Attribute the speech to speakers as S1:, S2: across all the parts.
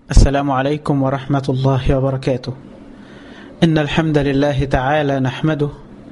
S1: السلام عليكم ورحمة الله وبركاته إن الحمد لله تعالى نحمده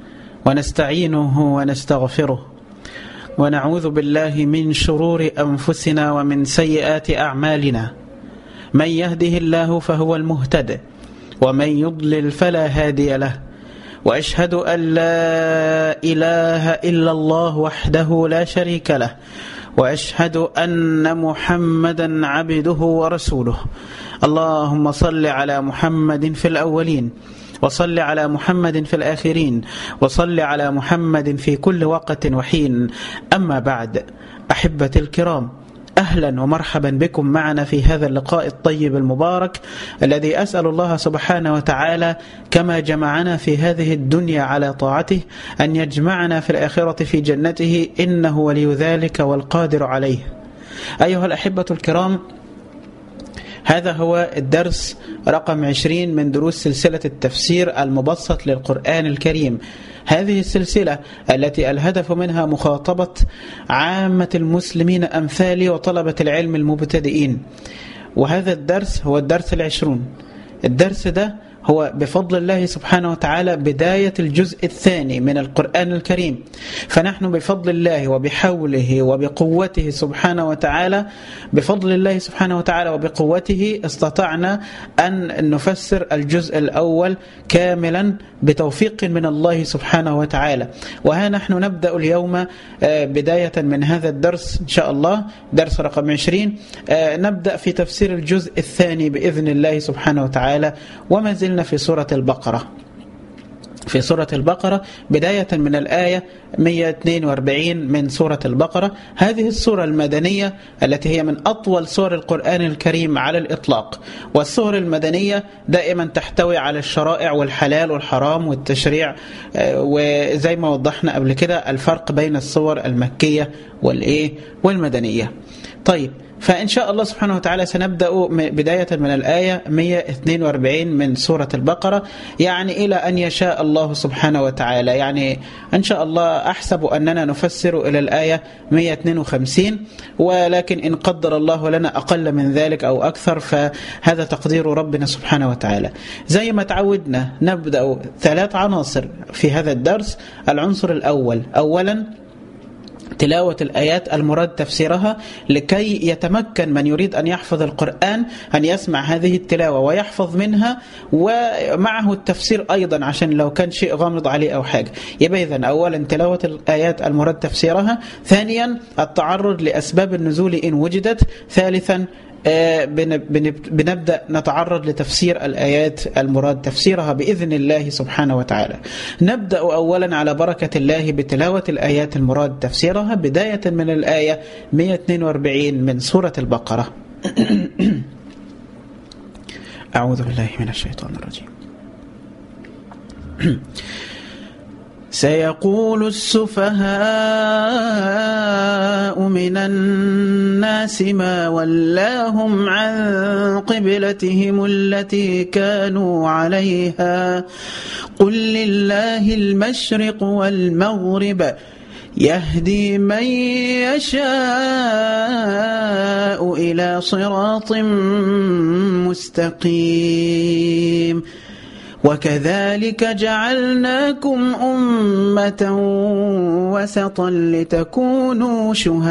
S1: ونستعينه ونستغفره ونعوذ بالله من شرور أنفسنا ومن سيئات أعمالنا من يهده الله فهو المهتد ومن يضلل فلا هادي له وأشهد أن لا إله إلا الله وحده لا شريك له واشهد ان محمدا عبده ورسوله اللهم صل على محمد في الاولين وصل على محمد في الاخرين وصل على محمد في كل وقت وحين اما بعد احبتي الكرام اهلا ومرحبا بكم معنا في هذا اللقاء الطيب المبارك الذي اسال الله سبحانه وتعالى كما جمعنا في هذه الدنيا على طاعته ان يجمعنا في الاخره في جنته انه ولي ذلك والقادر عليه. ايها الاحبه الكرام هذا هو الدرس رقم 20 من دروس سلسله التفسير المبسط للقران الكريم. هذه السلسلة التي الهدف منها مخاطبة عامة المسلمين أمثالي وطلبة العلم المبتدئين وهذا الدرس هو الدرس العشرون الدرس ده هو بفضل الله سبحانه وتعالى بداية الجزء الثاني من القرآن الكريم فنحن بفضل الله وبحوله وبقوته سبحانه وتعالى بفضل الله سبحانه وتعالى وبقوته استطعنا أن نفسر الجزء الأول كاملا بتوفيق من الله سبحانه وتعالى وها نحن نبدأ اليوم بداية من هذا الدرس إن شاء الله درس رقم 20 نبدأ في تفسير الجزء الثاني بإذن الله سبحانه وتعالى وما زلنا في سورة البقرة في سورة البقرة بداية من الآية 142 من سورة البقرة هذه السورة المدنية التي هي من أطول سور القرآن الكريم على الإطلاق والسور المدنية دائما تحتوي على الشرائع والحلال والحرام والتشريع وزي ما وضحنا قبل كده الفرق بين السور المكية والإيه والمدنية طيب فإن شاء الله سبحانه وتعالى سنبدأ بداية من الآية 142 من سورة البقرة يعني إلى أن يشاء الله سبحانه وتعالى يعني إن شاء الله أحسب أننا نفسر إلى الآية 152 ولكن إن قدر الله لنا أقل من ذلك أو أكثر فهذا تقدير ربنا سبحانه وتعالى زي ما تعودنا نبدأ ثلاث عناصر في هذا الدرس العنصر الأول أولا تلاوة الآيات المراد تفسيرها لكي يتمكن من يريد أن يحفظ القرآن أن يسمع هذه التلاوة ويحفظ منها ومعه التفسير أيضا عشان لو كان شيء غامض عليه أو حاجة يبقى إذن أولا تلاوة الآيات المراد تفسيرها ثانيا التعرض لأسباب النزول إن وجدت ثالثا بنبدا نتعرض لتفسير الايات المراد تفسيرها باذن الله سبحانه وتعالى. نبدا اولا على بركه الله بتلاوه الايات المراد تفسيرها بدايه من الايه 142 من سوره البقره. اعوذ بالله من الشيطان الرجيم. سيقول السفهاء من الناس ما ولاهم عن قبلتهم التي كانوا عليها قل لله المشرق والمغرب يهدي من يشاء إلى صراط مستقيم وكذلك جعلناكم أمة وسطا لتكونوا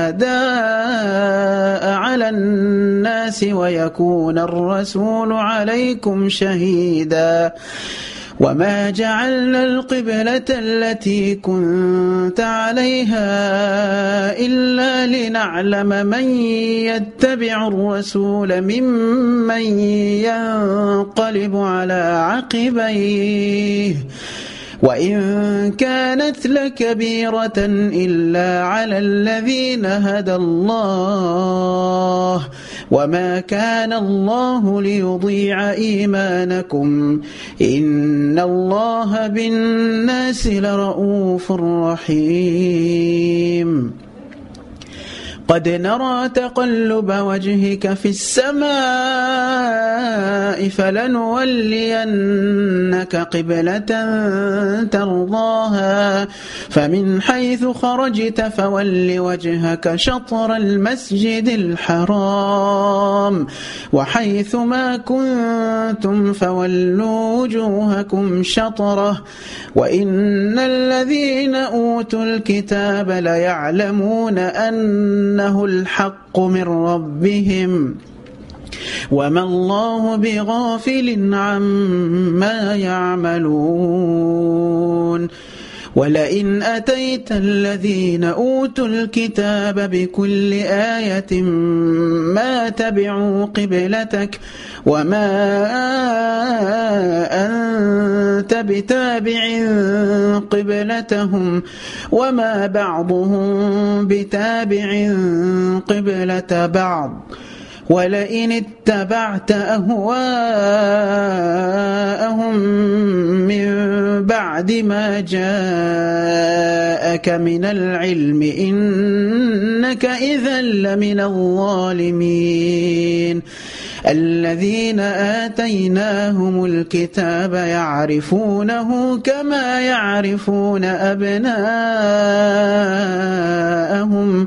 S1: شهداء على الناس ويكون الرسول عليكم شهيدا وما جعلنا القبلة التي كنت عليها إلا لنعلم من يتبع الرسول ممن ينقلب على عقبيه وإن كانت لكبيرة إلا على الذين هدى الله وما كان الله ليضيع إيمانكم إن الله بالناس لرؤوف رحيم قد نرى تقلب وجهك في السماء فلنولينك قبلة ترضاها فمن حيث خرجت فول وجهك شطر المسجد الحرام وحيث ما كنتم فولوا وجوهكم شطره وإن الذين أوتوا الكتاب ليعلمون أن أنه الحق من ربهم وما الله بغافل عما يعملون ولئن أتيت الذين أوتوا الكتاب بكل آية ما تبعوا قبلتك وما أنت بتابع قبلتهم وما بعضهم بتابع قبلة بعض ولئن اتبعت أهواءهم من بعد ما جاءك من العلم إنك إذا لمن الظالمين الذين آتيناهم الكتاب يعرفونه كما يعرفون أبناءهم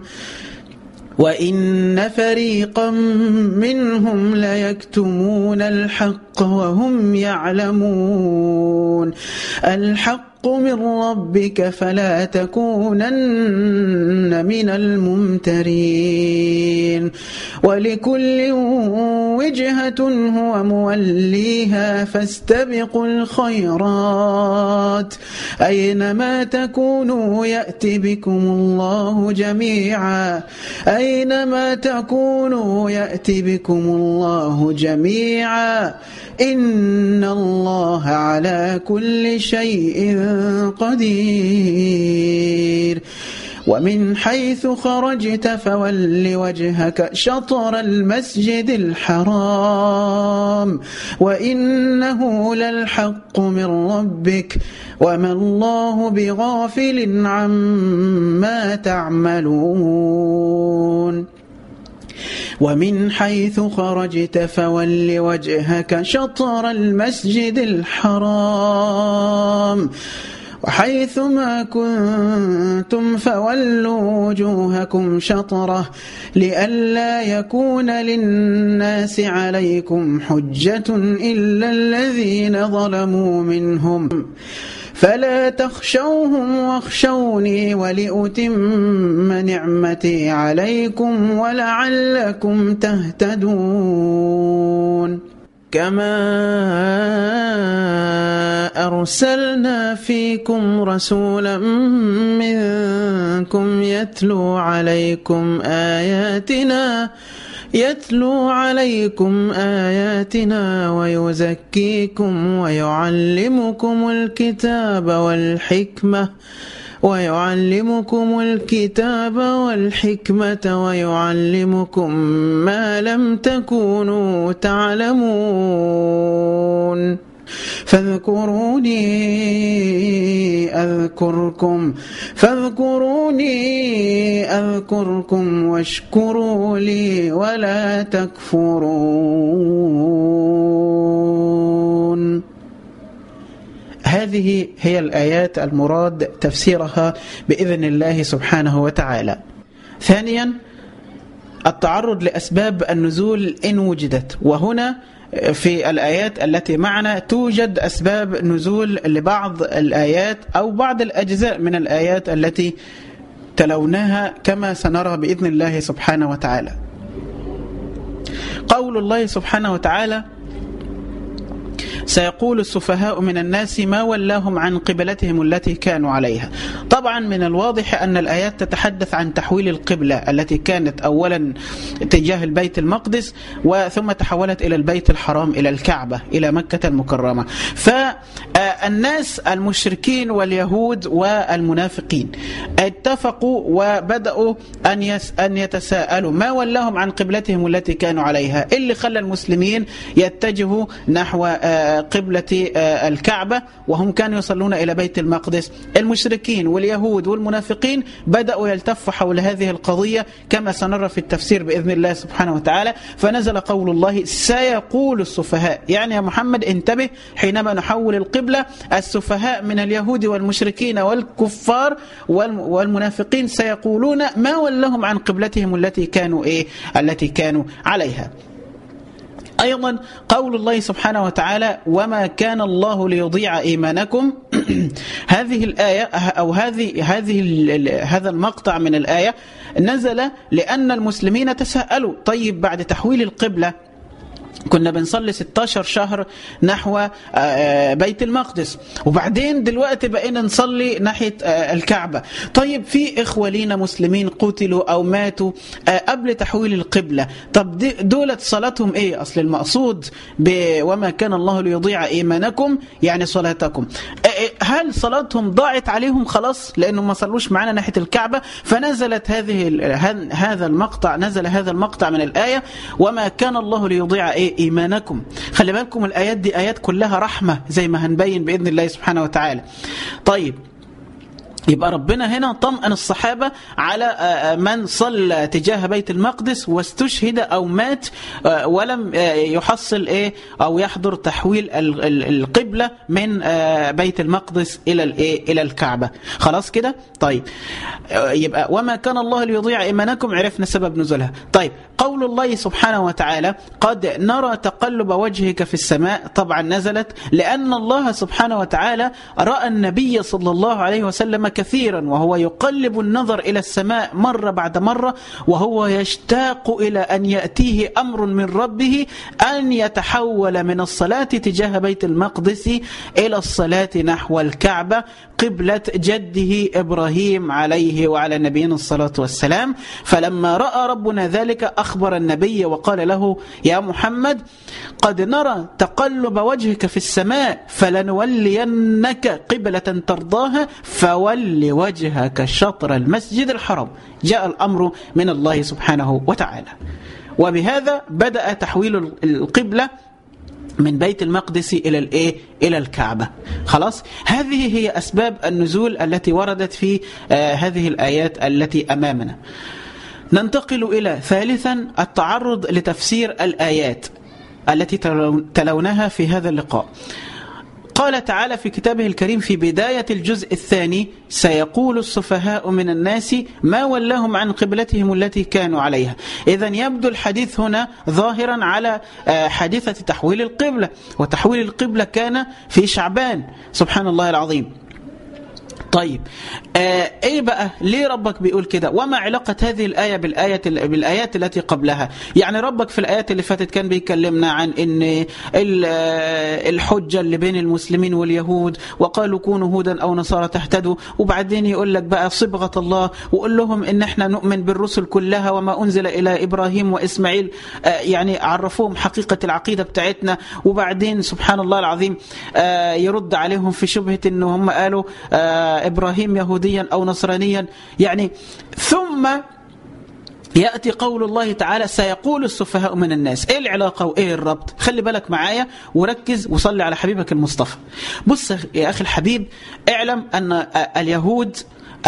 S1: وإن فريقا منهم ليكتمون الحق وهم يعلمون الحق من ربك فلا تكونن من الممترين ولكل وجهة هو موليها فاستبقوا الخيرات أينما تكونوا يأتي بكم الله جميعا أينما تكونوا يأتي بكم الله جميعا إن الله على كل شيء قدير ومن حيث خرجت فول وجهك شطر المسجد الحرام وإنه للحق من ربك وما الله بغافل عما تعملون ومن حيث خرجت فول وجهك شطر المسجد الحرام وحيث ما كنتم فولوا وجوهكم شطره لئلا يكون للناس عليكم حجة إلا الذين ظلموا منهم فلا تخشوهم واخشوني ولأتم نعمتي عليكم ولعلكم تهتدون كما أرسلنا فيكم رسولا منكم يتلو عليكم آياتنا يتلو عليكم آياتنا ويزكيكم ويعلمكم الكتاب والحكمة ويعلمكم الكتاب والحكمة ويعلمكم ما لم تكونوا تعلمون فاذكروني أذكركم فاذكروني أذكركم واشكروا لي ولا تكفرون هذه هي الآيات المراد تفسيرها بإذن الله سبحانه وتعالى ثانيا التعرض لأسباب النزول إن وجدت وهنا في الآيات التي معنا توجد أسباب نزول لبعض الآيات أو بعض الأجزاء من الآيات التي تلوناها كما سنرى بإذن الله سبحانه وتعالى قول الله سبحانه وتعالى سيقول السفهاء من الناس ما ولاهم عن قبلتهم التي كانوا عليها طبعا من الواضح أن الآيات تتحدث عن تحويل القبلة التي كانت أولا تجاه البيت المقدس وثم تحولت إلى البيت الحرام إلى الكعبة إلى مكة المكرمة فالناس المشركين واليهود والمنافقين اتفقوا وبدأوا أن يس أن يتساءلوا ما ولاهم عن قبلتهم التي كانوا عليها اللي خلى المسلمين يتجهوا نحو قبلة الكعبة وهم كانوا يصلون إلى بيت المقدس المشركين واليهود والمنافقين بدأوا يلتفوا حول هذه القضية كما سنرى في التفسير بإذن الله سبحانه وتعالى فنزل قول الله سيقول السفهاء يعني يا محمد انتبه حينما نحول القبلة السفهاء من اليهود والمشركين والكفار والمنافقين سيقولون ما ولهم عن قبلتهم التي كانوا إيه التي كانوا عليها أيضا قول الله سبحانه وتعالى وما كان الله ليضيع إيمانكم هذه الآية أو هذه هذه هذا المقطع من الآية نزل لأن المسلمين تساءلوا طيب بعد تحويل القبلة كنا بنصلي 16 شهر نحو بيت المقدس وبعدين دلوقتي بقينا نصلي ناحية الكعبة طيب في إخوة لينا مسلمين قتلوا أو ماتوا قبل تحويل القبلة طب دولة صلاتهم إيه أصل المقصود وما كان الله ليضيع إيمانكم يعني صلاتكم هل صلاتهم ضاعت عليهم خلاص لأنهم ما صلوش معنا ناحية الكعبة فنزلت هذه هذا المقطع نزل هذا المقطع من الآية وما كان الله ليضيع إيه إيمانكم خلي بالكم الآيات دي آيات كلها رحمة زي ما هنبين بإذن الله سبحانه وتعالى طيب يبقى ربنا هنا طمأن الصحابة على من صلى تجاه بيت المقدس واستشهد أو مات ولم يحصل إيه أو يحضر تحويل القبلة من بيت المقدس إلى الإيه إلى الكعبة خلاص كده طيب يبقى وما كان الله ليضيع إيمانكم عرفنا سبب نزولها طيب قول الله سبحانه وتعالى قد نرى تقلب وجهك في السماء طبعا نزلت لأن الله سبحانه وتعالى رأى النبي صلى الله عليه وسلم كثيرا وهو يقلب النظر إلى السماء مرة بعد مرة وهو يشتاق إلى أن يأتيه أمر من ربه أن يتحول من الصلاة تجاه بيت المقدس إلى الصلاة نحو الكعبة قبلة جده إبراهيم عليه وعلى نبينا الصلاة والسلام فلما رأى ربنا ذلك أخبر النبي وقال له يا محمد قد نرى تقلب وجهك في السماء فلنولينك قبلة ترضاها فول وجهك شطر المسجد الحرام جاء الأمر من الله سبحانه وتعالى وبهذا بدأ تحويل القبلة من بيت المقدس الى الايه الى الكعبه خلاص هذه هي اسباب النزول التي وردت في آه هذه الايات التي امامنا ننتقل الى ثالثا التعرض لتفسير الايات التي تلونها في هذا اللقاء قال تعالى في كتابه الكريم في بداية الجزء الثاني سيقول السفهاء من الناس ما ولاهم عن قبلتهم التي كانوا عليها إذا يبدو الحديث هنا ظاهرا على حادثة تحويل القبلة وتحويل القبلة كان في شعبان سبحان الله العظيم طيب آه ايه بقى ليه ربك بيقول كده وما علاقة هذه الآية بالآية بالآيات التي قبلها يعني ربك في الآيات اللي فاتت كان بيكلمنا عن ان الحجة اللي بين المسلمين واليهود وقالوا كونوا هودا أو نصارى تهتدوا وبعدين يقول لك بقى صبغة الله وقول لهم ان احنا نؤمن بالرسل كلها وما أنزل إلى إبراهيم وإسماعيل آه يعني عرفوهم حقيقة العقيدة بتاعتنا وبعدين سبحان الله العظيم آه يرد عليهم في شبهة ان هم قالوا إبراهيم يهوديا أو نصرانيا يعني ثم يأتي قول الله تعالى سيقول السفهاء من الناس إيه العلاقة وإيه الربط خلي بالك معايا وركز وصلي على حبيبك المصطفى بص يا أخي الحبيب اعلم أن اليهود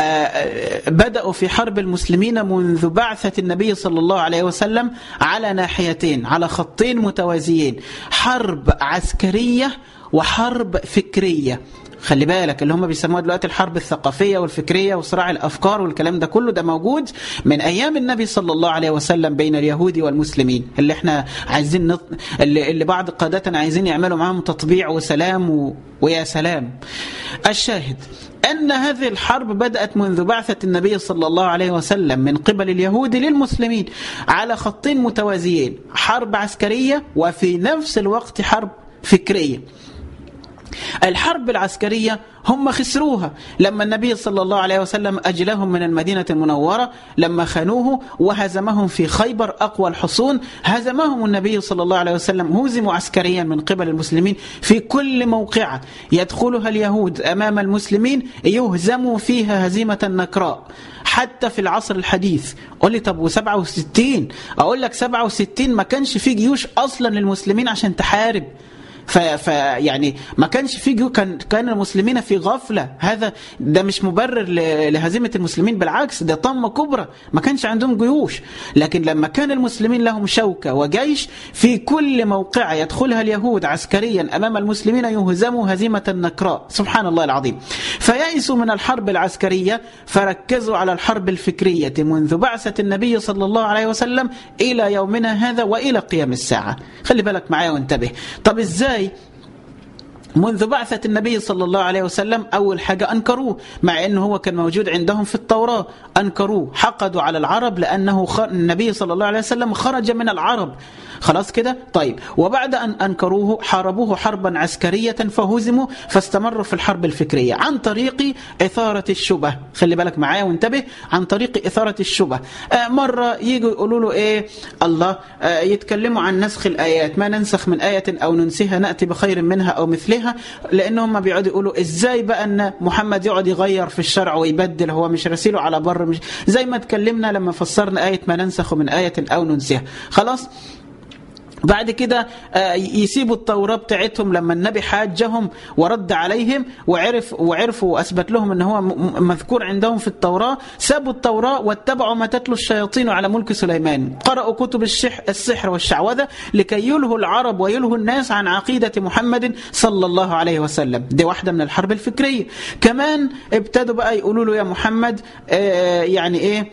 S1: بدأوا في حرب المسلمين منذ بعثة النبي صلى الله عليه وسلم على ناحيتين على خطين متوازيين حرب عسكرية وحرب فكرية خلي بالك اللي هم بيسموها دلوقتي الحرب الثقافيه والفكريه وصراع الافكار والكلام ده كله ده موجود من ايام النبي صلى الله عليه وسلم بين اليهود والمسلمين اللي احنا عايزين نط... اللي, اللي بعض قادتنا عايزين يعملوا معاهم تطبيع وسلام و... ويا سلام الشاهد أن هذه الحرب بدأت منذ بعثة النبي صلى الله عليه وسلم من قبل اليهود للمسلمين على خطين متوازيين حرب عسكرية وفي نفس الوقت حرب فكرية الحرب العسكرية هم خسروها لما النبي صلى الله عليه وسلم أجلهم من المدينة المنورة لما خانوه وهزمهم في خيبر أقوى الحصون هزمهم النبي صلى الله عليه وسلم هزموا عسكريا من قبل المسلمين في كل موقعة يدخلها اليهود أمام المسلمين يهزموا فيها هزيمة نكراء حتى في العصر الحديث قول لي طب و67 أقول لك 67 ما كانش في جيوش أصلا للمسلمين عشان تحارب فيعني ما كانش في جو كان كان المسلمين في غفله هذا ده مش مبرر لهزيمه المسلمين بالعكس ده طمه كبرى ما كانش عندهم جيوش لكن لما كان المسلمين لهم شوكه وجيش في كل موقعه يدخلها اليهود عسكريا امام المسلمين يهزموا هزيمه نكراء سبحان الله العظيم فيئسوا من الحرب العسكريه فركزوا على الحرب الفكريه منذ بعثه النبي صلى الله عليه وسلم الى يومنا هذا والى قيام الساعه خلي بالك معايا وانتبه طب ازاي منذ بعثة النبي صلى الله عليه وسلم أول حاجة أنكروه مع أنه هو كان موجود عندهم في التوراة أنكروه حقدوا على العرب لأنه النبي صلى الله عليه وسلم خرج من العرب خلاص كده طيب وبعد أن أنكروه حاربوه حربا عسكرية فهزموا فاستمروا في الحرب الفكرية عن طريق إثارة الشبه خلي بالك معايا وانتبه عن طريق إثارة الشبه آه مرة يجوا يقولوا له إيه الله آه يتكلموا عن نسخ الآيات ما ننسخ من آية أو ننسيها نأتي بخير منها أو مثلها لأنهم ما بيقعدوا يقولوا إزاي بقى أن محمد يقعد يغير في الشرع ويبدل هو مش رسيله على بر مش زي ما اتكلمنا لما فسرنا آية ما ننسخ من آية أو ننسيها خلاص بعد كده يسيبوا التوراة بتاعتهم لما النبي حاجهم ورد عليهم وعرف وعرفوا وأثبت لهم أن هو مذكور عندهم في التوراة سابوا التوراة واتبعوا ما تتلو الشياطين على ملك سليمان قرأوا كتب الشح السحر والشعوذة لكي يلهوا العرب ويلهوا الناس عن عقيدة محمد صلى الله عليه وسلم دي واحدة من الحرب الفكرية كمان ابتدوا بقى يقولوا له يا محمد يعني ايه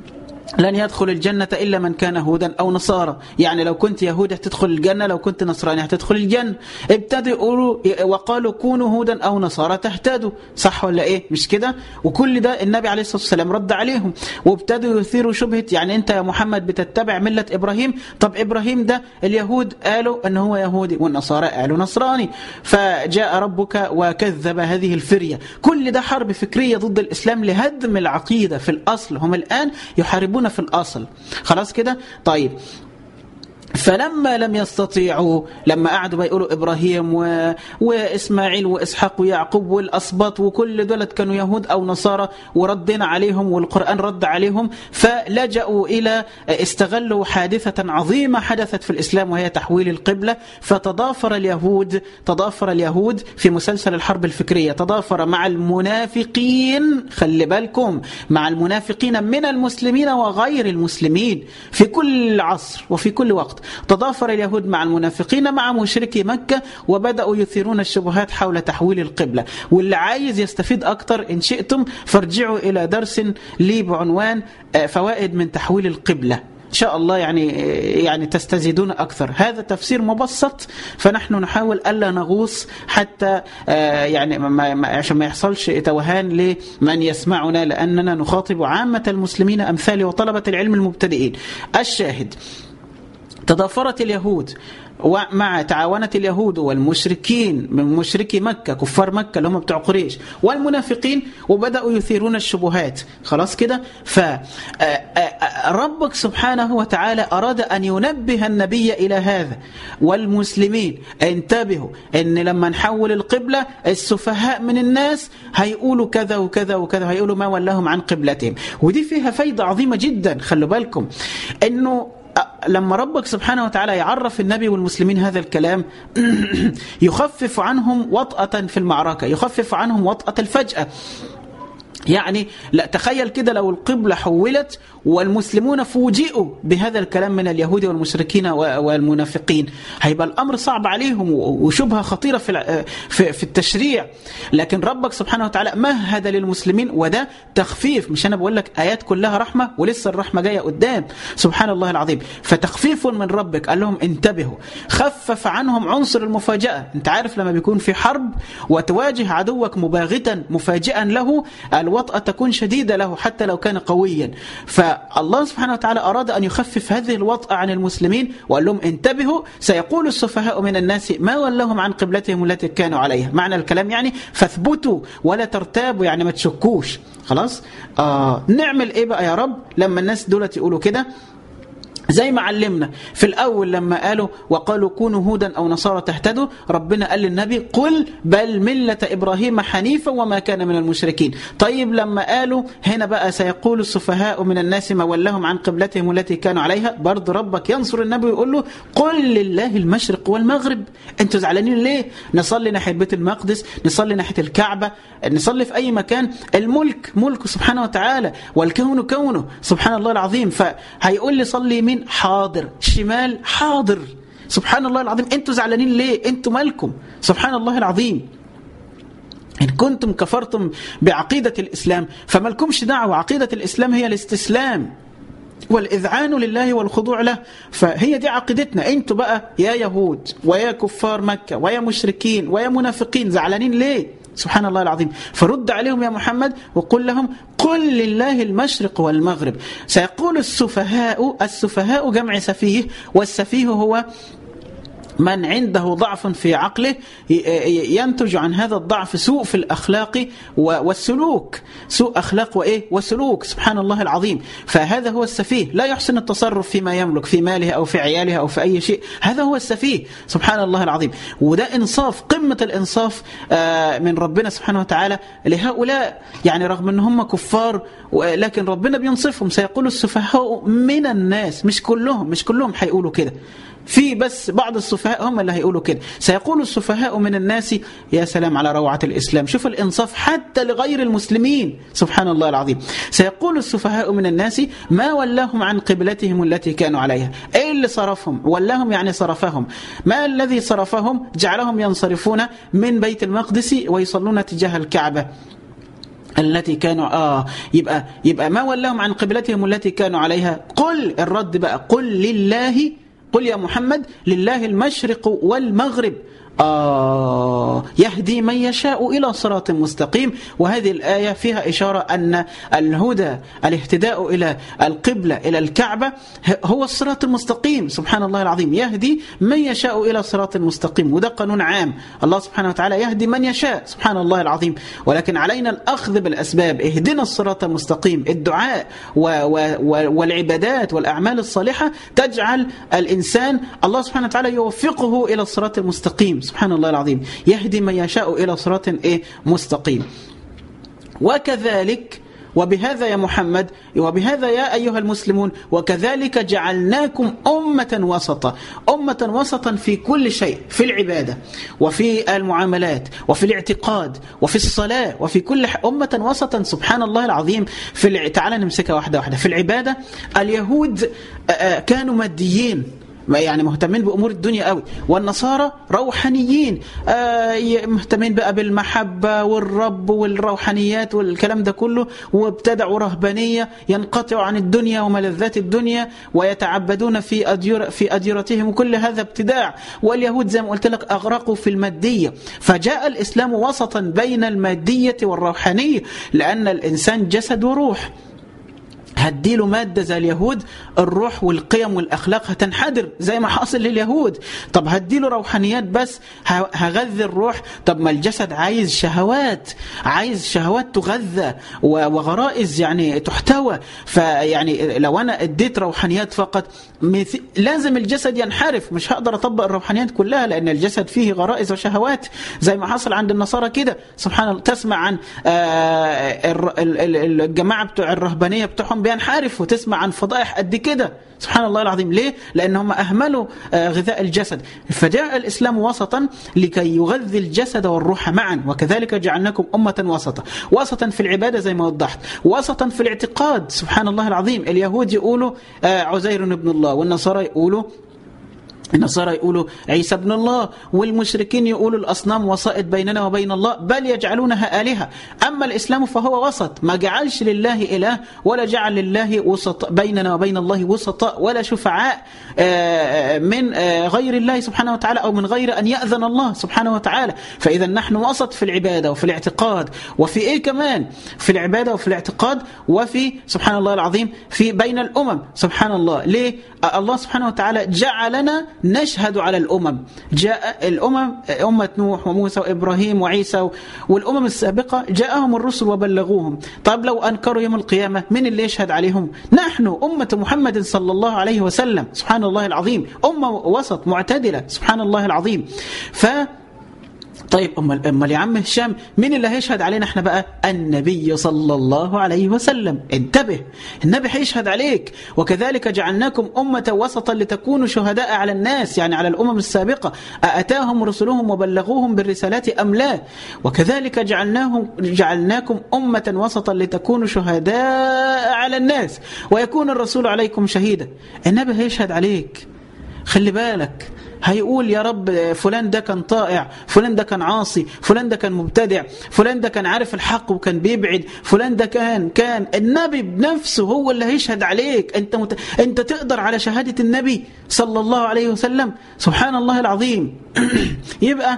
S1: لن يدخل الجنة إلا من كان هودا أو نصارى يعني لو كنت يهودي هتدخل الجنة لو كنت نصراني هتدخل الجنة ابتدوا يقولوا وقالوا كونوا هودا أو نصارى تهتدوا صح ولا إيه مش كده وكل ده النبي عليه الصلاة والسلام رد عليهم وابتدوا يثيروا شبهة يعني أنت يا محمد بتتبع ملة إبراهيم طب إبراهيم ده اليهود قالوا أنه هو يهودي والنصارى قالوا نصراني فجاء ربك وكذب هذه الفرية كل ده حرب فكرية ضد الإسلام لهدم العقيدة في الأصل هم الآن يحاربون في الأصل خلاص كده طيب فلما لم يستطيعوا لما قعدوا بيقولوا ابراهيم و... واسماعيل واسحاق ويعقوب والاسباط وكل دولت كانوا يهود او نصارى وردنا عليهم والقران رد عليهم فلجأوا الى استغلوا حادثه عظيمه حدثت في الاسلام وهي تحويل القبله فتضافر اليهود تضافر اليهود في مسلسل الحرب الفكريه تضافر مع المنافقين خلي بالكم مع المنافقين من المسلمين وغير المسلمين في كل عصر وفي كل وقت تضافر اليهود مع المنافقين مع مشركي مكة وبدأوا يثيرون الشبهات حول تحويل القبلة واللي عايز يستفيد أكتر إن شئتم فارجعوا إلى درس لي بعنوان فوائد من تحويل القبلة إن شاء الله يعني يعني تستزيدون أكثر هذا تفسير مبسط فنحن نحاول ألا نغوص حتى يعني ما عشان ما يحصلش توهان لمن يسمعنا لأننا نخاطب عامة المسلمين أمثالي وطلبة العلم المبتدئين الشاهد تضافرت اليهود ومع تعاونت اليهود والمشركين من مشركي مكة كفار مكة اللي هم بتوع قريش والمنافقين وبدأوا يثيرون الشبهات خلاص كده فربك سبحانه وتعالى أراد أن ينبه النبي إلى هذا والمسلمين انتبهوا أن لما نحول القبلة السفهاء من الناس هيقولوا كذا وكذا وكذا هيقولوا ما ولاهم عن قبلتهم ودي فيها فايدة عظيمة جدا خلوا بالكم أنه لما ربك سبحانه وتعالى يعرف النبي والمسلمين هذا الكلام يخفف عنهم وطأة في المعركة يخفف عنهم وطأة الفجأة يعني لا تخيل كده لو القبلة حولت والمسلمون فوجئوا بهذا الكلام من اليهود والمشركين والمنافقين هيبقى الأمر صعب عليهم وشبهة خطيرة في في التشريع لكن ربك سبحانه وتعالى مهد للمسلمين وده تخفيف مش أنا بقول لك آيات كلها رحمة ولسه الرحمة جاية قدام سبحان الله العظيم فتخفيف من ربك قال لهم انتبهوا خفف عنهم عنصر المفاجأة انت عارف لما بيكون في حرب وتواجه عدوك مباغتا مفاجئا له الوطأة تكون شديدة له حتى لو كان قويا فالله سبحانه وتعالى أراد أن يخفف هذه الوطأة عن المسلمين وقال لهم انتبهوا سيقول السفهاء من الناس ما ولهم عن قبلتهم التي كانوا عليها معنى الكلام يعني فاثبتوا ولا ترتابوا يعني ما تشكوش خلاص آه نعمل ايه بقى يا رب لما الناس دولت يقولوا كده زي ما علمنا في الأول لما قالوا وقالوا كونوا هودا أو نصارى تهتدوا ربنا قال للنبي قل بل ملة إبراهيم حنيفا وما كان من المشركين طيب لما قالوا هنا بقى سيقول السفهاء من الناس ما ولهم عن قبلتهم التي كانوا عليها برضه ربك ينصر النبي ويقول له قل لله المشرق والمغرب انتوا زعلانين ليه نصلي ناحية بيت المقدس نصلي ناحية الكعبة نصلي في أي مكان الملك ملكه سبحانه وتعالى والكون كونه سبحان الله العظيم فهيقول لي صلي يمين حاضر شمال حاضر سبحان الله العظيم انتوا زعلانين ليه انتوا مالكم سبحان الله العظيم إن كنتم كفرتم بعقيدة الإسلام فما لكمش دعوة عقيدة الإسلام هي الاستسلام والإذعان لله والخضوع له فهي دي عقيدتنا انتوا بقى يا يهود ويا كفار مكة ويا مشركين ويا منافقين زعلانين ليه سبحان الله العظيم فرد عليهم يا محمد وقل لهم قل لله المشرق والمغرب سيقول السفهاء السفهاء جمع سفيه والسفيه هو من عنده ضعف في عقله ينتج عن هذا الضعف سوء في الأخلاق والسلوك سوء أخلاق وإيه وسلوك سبحان الله العظيم فهذا هو السفيه لا يحسن التصرف فيما يملك في ماله أو في عياله أو في أي شيء هذا هو السفيه سبحان الله العظيم وده إنصاف قمة الإنصاف من ربنا سبحانه وتعالى لهؤلاء يعني رغم أن هم كفار لكن ربنا بينصفهم سيقول السفهاء من الناس مش كلهم مش كلهم هيقولوا كده في بس بعض السفهاء هم اللي هيقولوا كده سيقول السفهاء من الناس يا سلام على روعة الإسلام شوف الإنصاف حتى لغير المسلمين سبحان الله العظيم سيقول السفهاء من الناس ما ولاهم عن قبلتهم التي كانوا عليها أي اللي صرفهم ولاهم يعني صرفهم ما الذي صرفهم جعلهم ينصرفون من بيت المقدس ويصلون تجاه الكعبة التي كانوا آه يبقى يبقى ما ولاهم عن قبلتهم التي كانوا عليها قل الرد بقى قل لله قل يا محمد لله المشرق والمغرب آه يهدي من يشاء إلى صراط مستقيم وهذه الآية فيها إشارة أن الهدى الاهتداء إلى القبلة إلى الكعبة هو الصراط المستقيم سبحان الله العظيم يهدي من يشاء إلى صراط مستقيم وده قانون عام الله سبحانه وتعالى يهدي من يشاء سبحان الله العظيم ولكن علينا الأخذ بالأسباب اهدنا الصراط المستقيم الدعاء و و والعبادات والأعمال الصالحة تجعل الإنسان الله سبحانه وتعالى يوفقه إلى الصراط المستقيم سبحان الله العظيم يهدي من يشاء إلى صراط إيه مستقيم وكذلك وبهذا يا محمد وبهذا يا أيها المسلمون وكذلك جعلناكم أمة وسطا أمة وسطا في كل شيء في العبادة وفي المعاملات وفي الاعتقاد وفي الصلاة وفي كل ح... أمة وسطا سبحان الله العظيم في الع... تعال نمسكها واحدة واحدة في العبادة اليهود كانوا ماديين يعني مهتمين بامور الدنيا قوي والنصارى روحانيين آه مهتمين بقى بالمحبه والرب والروحانيات والكلام ده كله وابتدعوا رهبانيه ينقطعوا عن الدنيا وملذات الدنيا ويتعبدون في أدير في اديرتهم وكل هذا ابتداع واليهود زي ما قلت لك اغرقوا في الماديه فجاء الاسلام وسطا بين الماديه والروحانيه لان الانسان جسد وروح هديله مادة زي اليهود الروح والقيم والأخلاق هتنحدر زي ما حاصل لليهود طب هديله روحانيات بس هغذي الروح طب ما الجسد عايز شهوات عايز شهوات تغذى وغرائز يعني تحتوى فيعني لو أنا اديت روحانيات فقط لازم الجسد ينحرف مش هقدر أطبق الروحانيات كلها لأن الجسد فيه غرائز وشهوات زي ما حصل عند النصارى كده سبحان الله تسمع عن الجماعة بتوع الرهبانية بتوعهم بينحرف وتسمع عن فضائح قد كده سبحان الله العظيم ليه؟ لأنهم أهملوا غذاء الجسد فجاء الإسلام وسطا لكي يغذي الجسد والروح معا وكذلك جعلناكم أمة وسطا وسطا في العبادة زي ما وضحت وسطا في الاعتقاد سبحان الله العظيم اليهود يقولوا عزير ابن الله والنصارى يقولوا النصارى يقولوا عيسى ابن الله والمشركين يقولوا الأصنام وسائط بيننا وبين الله بل يجعلونها آلهة أما الإسلام فهو وسط ما جعلش لله إله ولا جعل لله وسط بيننا وبين الله وسطاء ولا شفعاء من غير الله سبحانه وتعالى أو من غير أن يأذن الله سبحانه وتعالى فإذا نحن وسط في العبادة وفي الاعتقاد وفي إيه كمان في العبادة وفي الاعتقاد وفي سبحان الله العظيم في بين الأمم سبحان الله ليه الله سبحانه وتعالى جعلنا نشهد على الأمم جاء الأمم أمة نوح وموسى وإبراهيم وعيسى والأمم السابقة جاءهم الرسل وبلغوهم طيب لو أنكروا يوم القيامة من اللي يشهد عليهم نحن أمة محمد صلى الله عليه وسلم سبحان الله العظيم أمة وسط معتدلة سبحان الله العظيم ف طيب امال امال يا عم هشام مين اللي هيشهد علينا احنا بقى النبي صلى الله عليه وسلم انتبه النبي هيشهد عليك وكذلك جعلناكم أمة وسطا لتكونوا شهداء على الناس يعني على الأمم السابقة أأتاهم رسلهم وبلغوهم بالرسالات أم لا وكذلك جعلناهم جعلناكم أمة وسطا لتكونوا شهداء على الناس ويكون الرسول عليكم شهيدا النبي هيشهد عليك خلي بالك هيقول يا رب فلان ده كان طائع فلان ده كان عاصي فلان ده كان مبتدع فلان ده كان عارف الحق وكان بيبعد فلان ده كان كان النبي بنفسه هو اللي هيشهد عليك انت مت... انت تقدر على شهادة النبي صلى الله عليه وسلم سبحان الله العظيم يبقى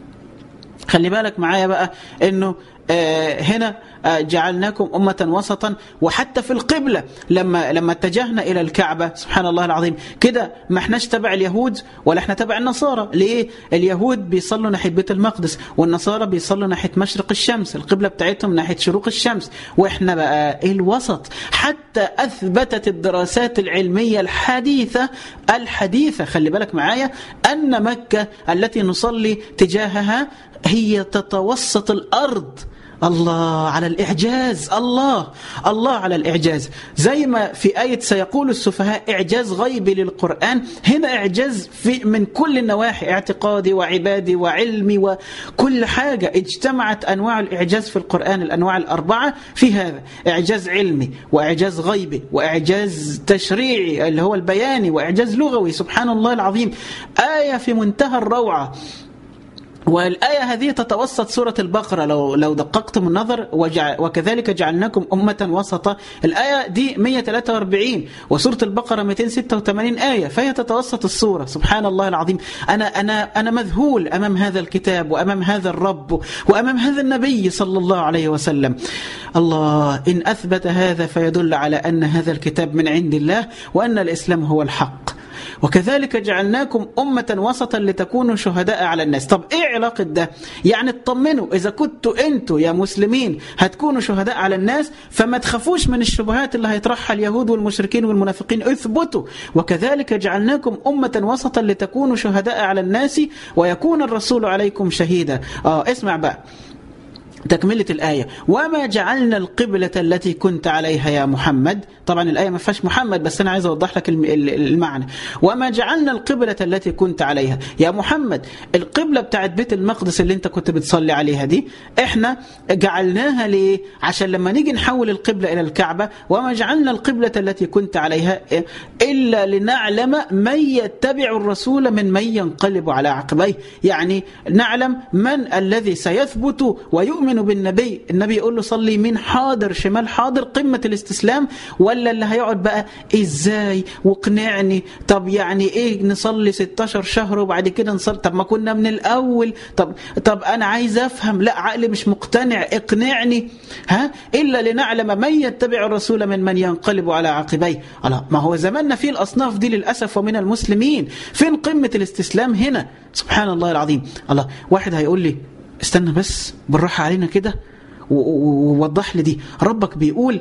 S1: خلي بالك معايا بقى انه آه هنا آه جعلناكم أمة وسطا وحتى في القبلة لما لما اتجهنا إلى الكعبة سبحان الله العظيم كده ما احناش تبع اليهود ولا احنا تبع النصارى ليه اليهود بيصلوا ناحية بيت المقدس والنصارى بيصلوا ناحية مشرق الشمس القبلة بتاعتهم ناحية شروق الشمس واحنا بقى الوسط حتى أثبتت الدراسات العلمية الحديثة الحديثة خلي بالك معايا أن مكة التي نصلي تجاهها هي تتوسط الأرض الله على الإعجاز الله الله على الإعجاز زي ما في آية سيقول السفهاء إعجاز غيبي للقرآن هنا إعجاز في من كل النواحي اعتقادي وعبادي وعلمي وكل حاجة اجتمعت أنواع الإعجاز في القرآن الأنواع الأربعة في هذا إعجاز علمي وإعجاز غيبي وإعجاز تشريعي اللي هو البياني وإعجاز لغوي سبحان الله العظيم آية في منتهى الروعة والآية هذه تتوسط سورة البقرة لو لو دققتم النظر وجع وكذلك جعلناكم أمة وسطا الآية دي 143 وسورة البقرة 286 آية فهي تتوسط السورة سبحان الله العظيم أنا أنا أنا مذهول أمام هذا الكتاب وأمام هذا الرب وأمام هذا النبي صلى الله عليه وسلم الله إن أثبت هذا فيدل على أن هذا الكتاب من عند الله وأن الإسلام هو الحق وكذلك جعلناكم أمة وسطا لتكونوا شهداء على الناس طب إيه علاقة ده يعني اطمنوا إذا كنتوا أنتوا يا مسلمين هتكونوا شهداء على الناس فما تخافوش من الشبهات اللي هيطرحها اليهود والمشركين والمنافقين اثبتوا وكذلك جعلناكم أمة وسطا لتكونوا شهداء على الناس ويكون الرسول عليكم شهيدا آه اسمع بقى تكملة الآية وما جعلنا القبلة التي كنت عليها يا محمد طبعا الآية ما فيهاش محمد بس أنا عايز أوضح لك المعنى وما جعلنا القبلة التي كنت عليها يا محمد القبلة بتاعت بيت المقدس اللي انت كنت بتصلي عليها دي احنا جعلناها ليه عشان لما نيجي نحول القبلة إلى الكعبة وما جعلنا القبلة التي كنت عليها إلا لنعلم من يتبع الرسول من من ينقلب على عقبيه يعني نعلم من الذي سيثبت ويؤمن يؤمن بالنبي النبي يقول له صلي يمين حاضر شمال حاضر قمة الاستسلام ولا اللي هيقعد بقى ازاي واقنعني طب يعني ايه نصلي 16 شهر وبعد كده نصلي طب ما كنا من الاول طب طب انا عايز افهم لا عقلي مش مقتنع اقنعني ها الا لنعلم من يتبع الرسول من من ينقلب على عقبيه الله ما هو زماننا فيه الاصناف دي للاسف ومن المسلمين فين قمة الاستسلام هنا سبحان الله العظيم الله واحد هيقول لي استنى بس بالراحة علينا كده ووضح لي دي ربك بيقول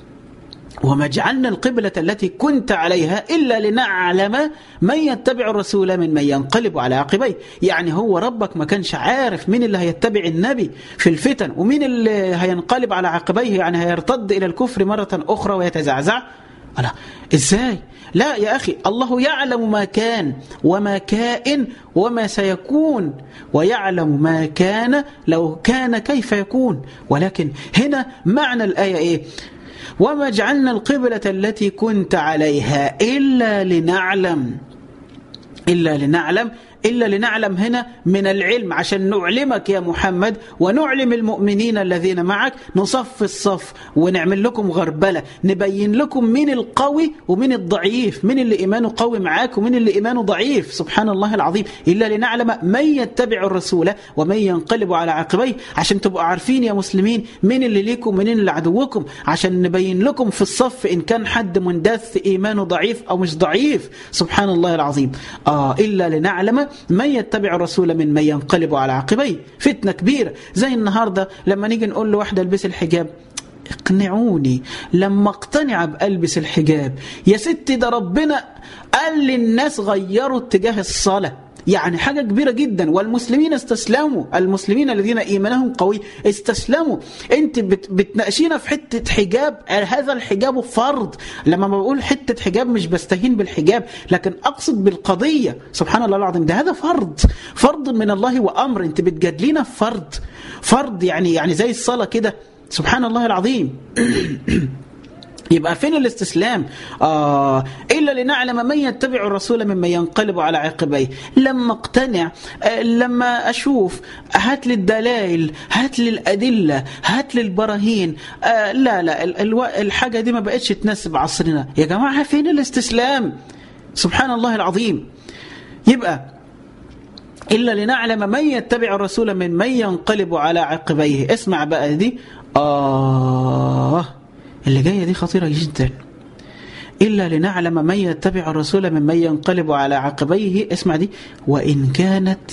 S1: وما جعلنا القبلة التي كنت عليها إلا لنعلم من يتبع الرسول من من ينقلب على عقبيه يعني هو ربك ما كانش عارف مين اللي هيتبع النبي في الفتن ومين اللي هينقلب على عقبيه يعني هيرتد إلى الكفر مرة أخرى ويتزعزع لا ازاي لا يا أخي الله يعلم ما كان وما كائن وما سيكون ويعلم ما كان لو كان كيف يكون ولكن هنا معنى الآية إيه وما جعلنا القبلة التي كنت عليها إلا لنعلم إلا لنعلم إلا لنعلم هنا من العلم عشان نعلمك يا محمد ونعلم المؤمنين الذين معك نصف الصف ونعمل لكم غربلة نبين لكم مين القوي ومين الضعيف مين اللي إيمانه قوي معاك ومين اللي إيمانه ضعيف سبحان الله العظيم إلا لنعلم من يتبع الرسول ومن ينقلب على عقبيه عشان تبقوا عارفين يا مسلمين مين اللي ليكم ومين اللي عدوكم عشان نبين لكم في الصف إن كان حد مندث إيمانه ضعيف أو مش ضعيف سبحان الله العظيم آه إلا لنعلم من يتبع الرسول من من ينقلب على عقبيه فتنة كبيرة زي النهاردة لما نيجي نقول لواحدة البس الحجاب اقنعوني لما اقتنع بألبس الحجاب يا ستي ده ربنا قال للناس غيروا اتجاه الصلاة يعني حاجة كبيرة جدا والمسلمين استسلموا المسلمين الذين إيمانهم قوي استسلموا انت بت بتناقشينا في حتة حجاب هذا الحجاب فرض لما بقول حتة حجاب مش بستهين بالحجاب لكن أقصد بالقضية سبحان الله العظيم ده هذا فرض فرض من الله وأمر انت بتجادلينا في فرض فرض يعني يعني زي الصلاة كده سبحان الله العظيم يبقى فين الاستسلام آه إلا لنعلم من يتبع الرسول ممن ينقلب على عقبيه لما اقتنع آه لما أشوف هات لي الدلائل هات لي الأدلة هات لي البراهين آه لا لا الحاجة دي ما بقتش تناسب عصرنا يا جماعة فين الاستسلام سبحان الله العظيم يبقى إلا لنعلم من يتبع الرسول من من ينقلب على عقبيه اسمع بقى دي آه اللي جاية دي خطيرة جدا إلا لنعلم من يتبع الرسول ممن ينقلب على عقبيه اسمع دي وإن كانت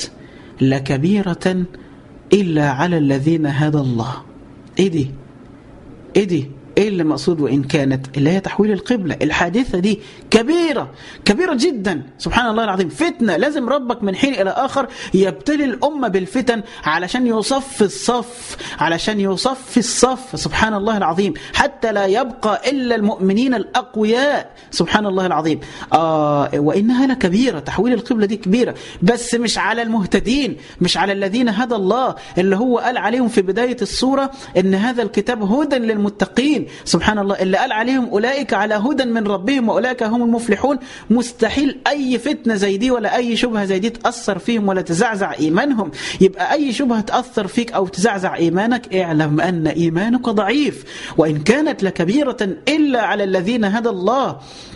S1: لكبيرة إلا على الذين هدى الله إيه دي إيه دي ايه اللي مقصود وان كانت اللي هي تحويل القبله الحادثه دي كبيره كبيره جدا سبحان الله العظيم فتنه لازم ربك من حين الى اخر يبتلي الامه بالفتن علشان يصف الصف علشان يصف الصف سبحان الله العظيم حتى لا يبقى الا المؤمنين الاقوياء سبحان الله العظيم آه وانها لكبيره تحويل القبله دي كبيره بس مش على المهتدين مش على الذين هدى الله اللي هو قال عليهم في بدايه السوره ان هذا الكتاب هدى للمتقين سبحان الله اللي قال عليهم أولئك على هدى من ربهم وأولئك هم المفلحون مستحيل أي فتنة زي دي ولا أي شبهة زي دي تأثر فيهم ولا تزعزع إيمانهم يبقى أي شبهة تأثر فيك أو تزعزع إيمانك اعلم أن إيمانك ضعيف وإن كانت لكبيرة إلا على الذين هدى الله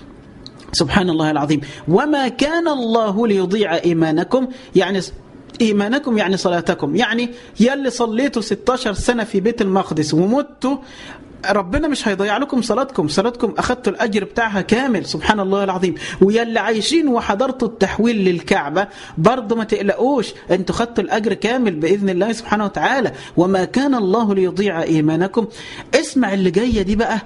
S1: سبحان الله العظيم وما كان الله ليضيع إيمانكم يعني إيمانكم يعني صلاتكم يعني يلي صليتوا 16 سنة في بيت المقدس ومتوا ربنا مش هيضيع لكم صلاتكم صلاتكم أخذتوا الأجر بتاعها كامل سبحان الله العظيم ويلي عايشين وحضرتوا التحويل للكعبة برضه ما تقلقوش انتوا خدتوا الأجر كامل بإذن الله سبحانه وتعالى وما كان الله ليضيع إيمانكم اسمع اللي جاية دي بقى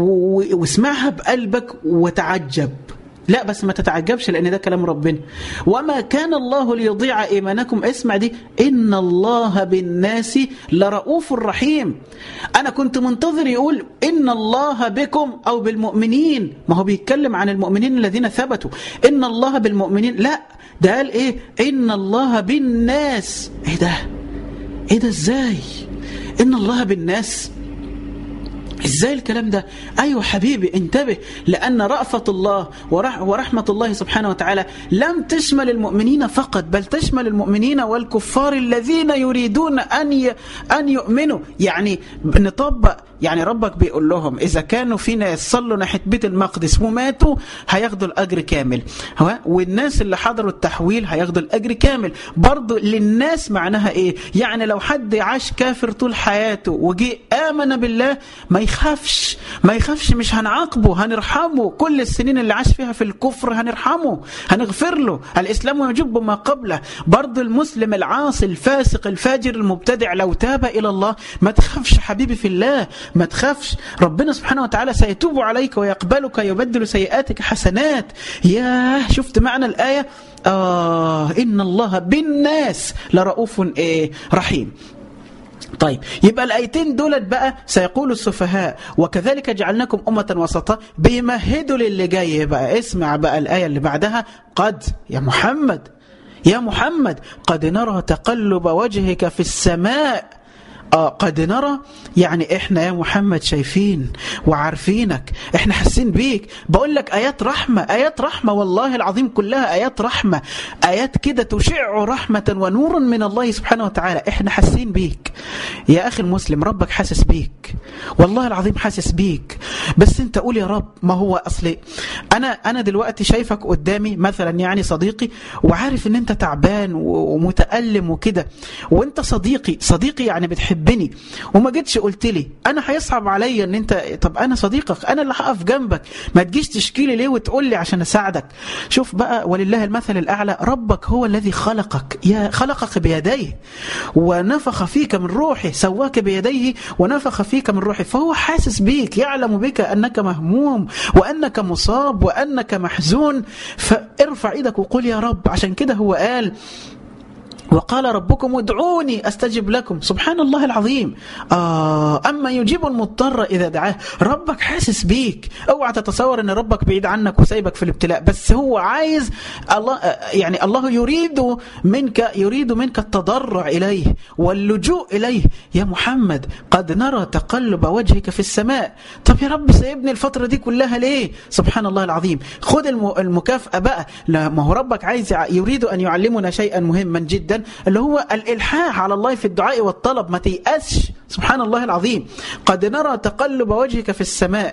S1: واسمعها بقلبك وتعجب لا بس ما تتعجبش لأن ده كلام ربنا وما كان الله ليضيع إيمانكم اسمع دي إن الله بالناس لرؤوف رحيم أنا كنت منتظر يقول إن الله بكم أو بالمؤمنين ما هو بيتكلم عن المؤمنين الذين ثبتوا إن الله بالمؤمنين لا ده قال إيه إن الله بالناس إيه ده إيه ده إزاي إن الله بالناس ازاي الكلام ده ايوه حبيبي انتبه لان رأفة الله ورح ورحمة الله سبحانه وتعالى لم تشمل المؤمنين فقط بل تشمل المؤمنين والكفار الذين يريدون ان ي... ان يؤمنوا يعني نطبق يعني ربك بيقول لهم اذا كانوا في ناس صلوا ناحيه بيت المقدس وماتوا هياخدوا الاجر كامل ها والناس اللي حضروا التحويل هياخدوا الاجر كامل برضه للناس معناها ايه يعني لو حد عاش كافر طول حياته وجي امن بالله ما يخافش ما يخافش مش هنعاقبه هنرحمه كل السنين اللي عاش فيها في الكفر هنرحمه هنغفر له الاسلام يجب ما قبله برضه المسلم العاصي الفاسق الفاجر المبتدع لو تاب الى الله ما تخافش حبيبي في الله ما تخافش ربنا سبحانه وتعالى سيتوب عليك ويقبلك يبدل سيئاتك حسنات ياه شفت معنى الآية آه إن الله بالناس لرؤوف إيه رحيم طيب يبقى الايتين دولت بقى سيقول السفهاء وكذلك جعلناكم امه وسطا بيمهدوا للي جاي بقى اسمع بقى الايه اللي بعدها قد يا محمد يا محمد قد نرى تقلب وجهك في السماء آه قد نرى يعني احنا يا محمد شايفين وعارفينك احنا حاسين بيك بقول لك ايات رحمه ايات رحمه والله العظيم كلها ايات رحمه ايات كده تشع رحمه ونور من الله سبحانه وتعالى احنا حاسين بيك يا اخي المسلم ربك حاسس بيك والله العظيم حاسس بيك بس انت قول يا رب ما هو اصلي انا انا دلوقتي شايفك قدامي مثلا يعني صديقي وعارف ان انت تعبان ومتالم وكده وانت صديقي صديقي يعني بتحبني وما جيتش قلت لي انا هيصعب عليا ان انت طب انا صديقك انا اللي هقف جنبك ما تجيش تشكي لي ليه وتقول لي عشان اساعدك شوف بقى ولله المثل الاعلى ربك هو الذي خلقك يا خلقك بيديه ونفخ فيك من روحه سواك بيديه ونفخ فيك من روحه فهو حاسس بيك يعلم بك انك مهموم وانك مصاب وانك محزون فارفع ايدك وقول يا رب عشان كده هو قال وقال ربكم ادعوني استجب لكم سبحان الله العظيم آه اما يجيب المضطر اذا دعاه ربك حاسس بيك اوعى تتصور ان ربك بعيد عنك وسايبك في الابتلاء بس هو عايز الله يعني الله يريد منك يريد منك التضرع اليه واللجوء اليه يا محمد قد نرى تقلب وجهك في السماء طب يا رب سايبني الفتره دي كلها ليه سبحان الله العظيم خد المكافاه بقى لا ما هو ربك عايز يريد ان يعلمنا شيئا مهما جدا اللي هو الإلحاح على الله في الدعاء والطلب ما تيأسش سبحان الله العظيم قد نرى تقلب وجهك في السماء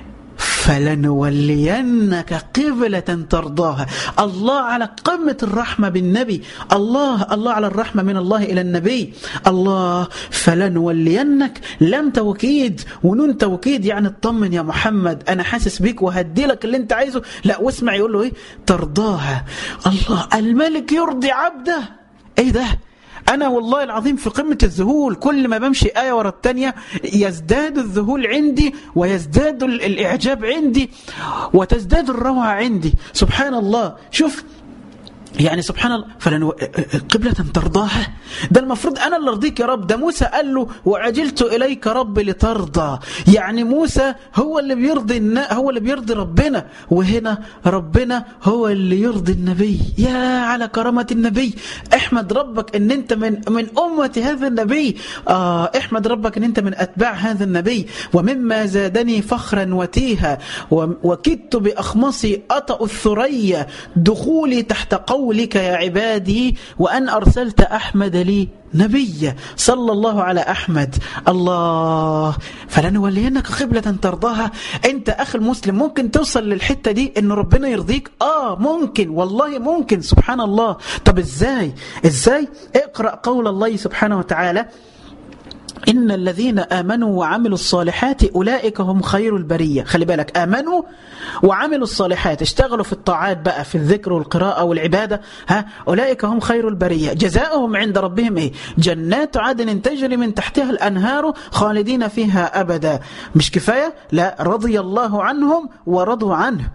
S1: فلنولينك قبلة ترضاها الله على قمة الرحمة بالنبي الله الله على الرحمة من الله إلى النبي الله فلنولينك لم توكيد ونون توكيد يعني اطمن يا محمد أنا حاسس بيك وهدي لك اللي أنت عايزه لا واسمع يقول له إيه ترضاها الله الملك يرضي عبده ايه ده انا والله العظيم في قمه الذهول كل ما بمشي ايه ورا الثانيه يزداد الذهول عندي ويزداد الاعجاب عندي وتزداد الروعه عندي سبحان الله شوف يعني سبحان الله فلن قبلة ترضاها ده المفروض أنا اللي أرضيك يا رب ده موسى قال له وعجلت إليك رب لترضى يعني موسى هو اللي بيرضي النا هو اللي بيرضي ربنا وهنا ربنا هو اللي يرضي النبي يا على كرامة النبي احمد ربك ان انت من من أمة هذا النبي آه احمد ربك ان انت من أتباع هذا النبي ومما زادني فخرا وتيها وكدت بأخمصي أطأ الثريا دخولي تحت قول قولك يا عبادي وأن أرسلت أحمد لي نبيا صلى الله على أحمد الله فلنولينك قبلة ترضاها أنت أخي المسلم ممكن توصل للحتة دي أن ربنا يرضيك آه ممكن والله ممكن سبحان الله طب إزاي إزاي اقرأ قول الله سبحانه وتعالى إن الذين آمنوا وعملوا الصالحات أولئك هم خير البرية خلي بالك آمنوا وعملوا الصالحات اشتغلوا في الطاعات بقى في الذكر والقراءة والعبادة ها أولئك هم خير البرية جزاؤهم عند ربهم إيه جنات عدن تجري من تحتها الأنهار خالدين فيها أبدا مش كفاية لا رضي الله عنهم ورضوا عنه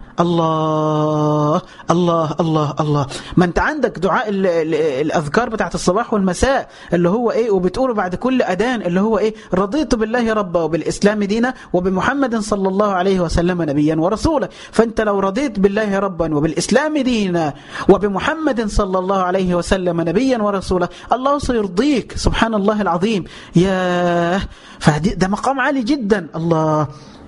S1: الله الله الله الله ما انت عندك دعاء ال ال الأذكار بتاعت الصباح والمساء اللي هو إيه وبتقوله بعد كل أذان اللي هو إيه رضيت بالله ربا وبالإسلام دينا وبمحمد صلى الله عليه وسلم نبيا ورسولا فأنت لو رضيت بالله ربا وبالإسلام دينا وبمحمد صلى الله عليه وسلم نبيا ورسولا الله سيرضيك سبحان الله العظيم يا فده مقام عالي جدا الله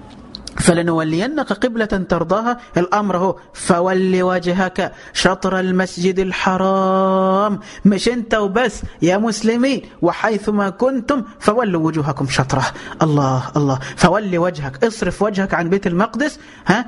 S1: فلنولينك قبلة ترضاها الأمر هو فول وجهك شطر المسجد الحرام مش انت وبس يا مسلمين وحيثما كنتم فولوا وجوهكم شطره الله الله فول وجهك اصرف وجهك عن بيت المقدس ها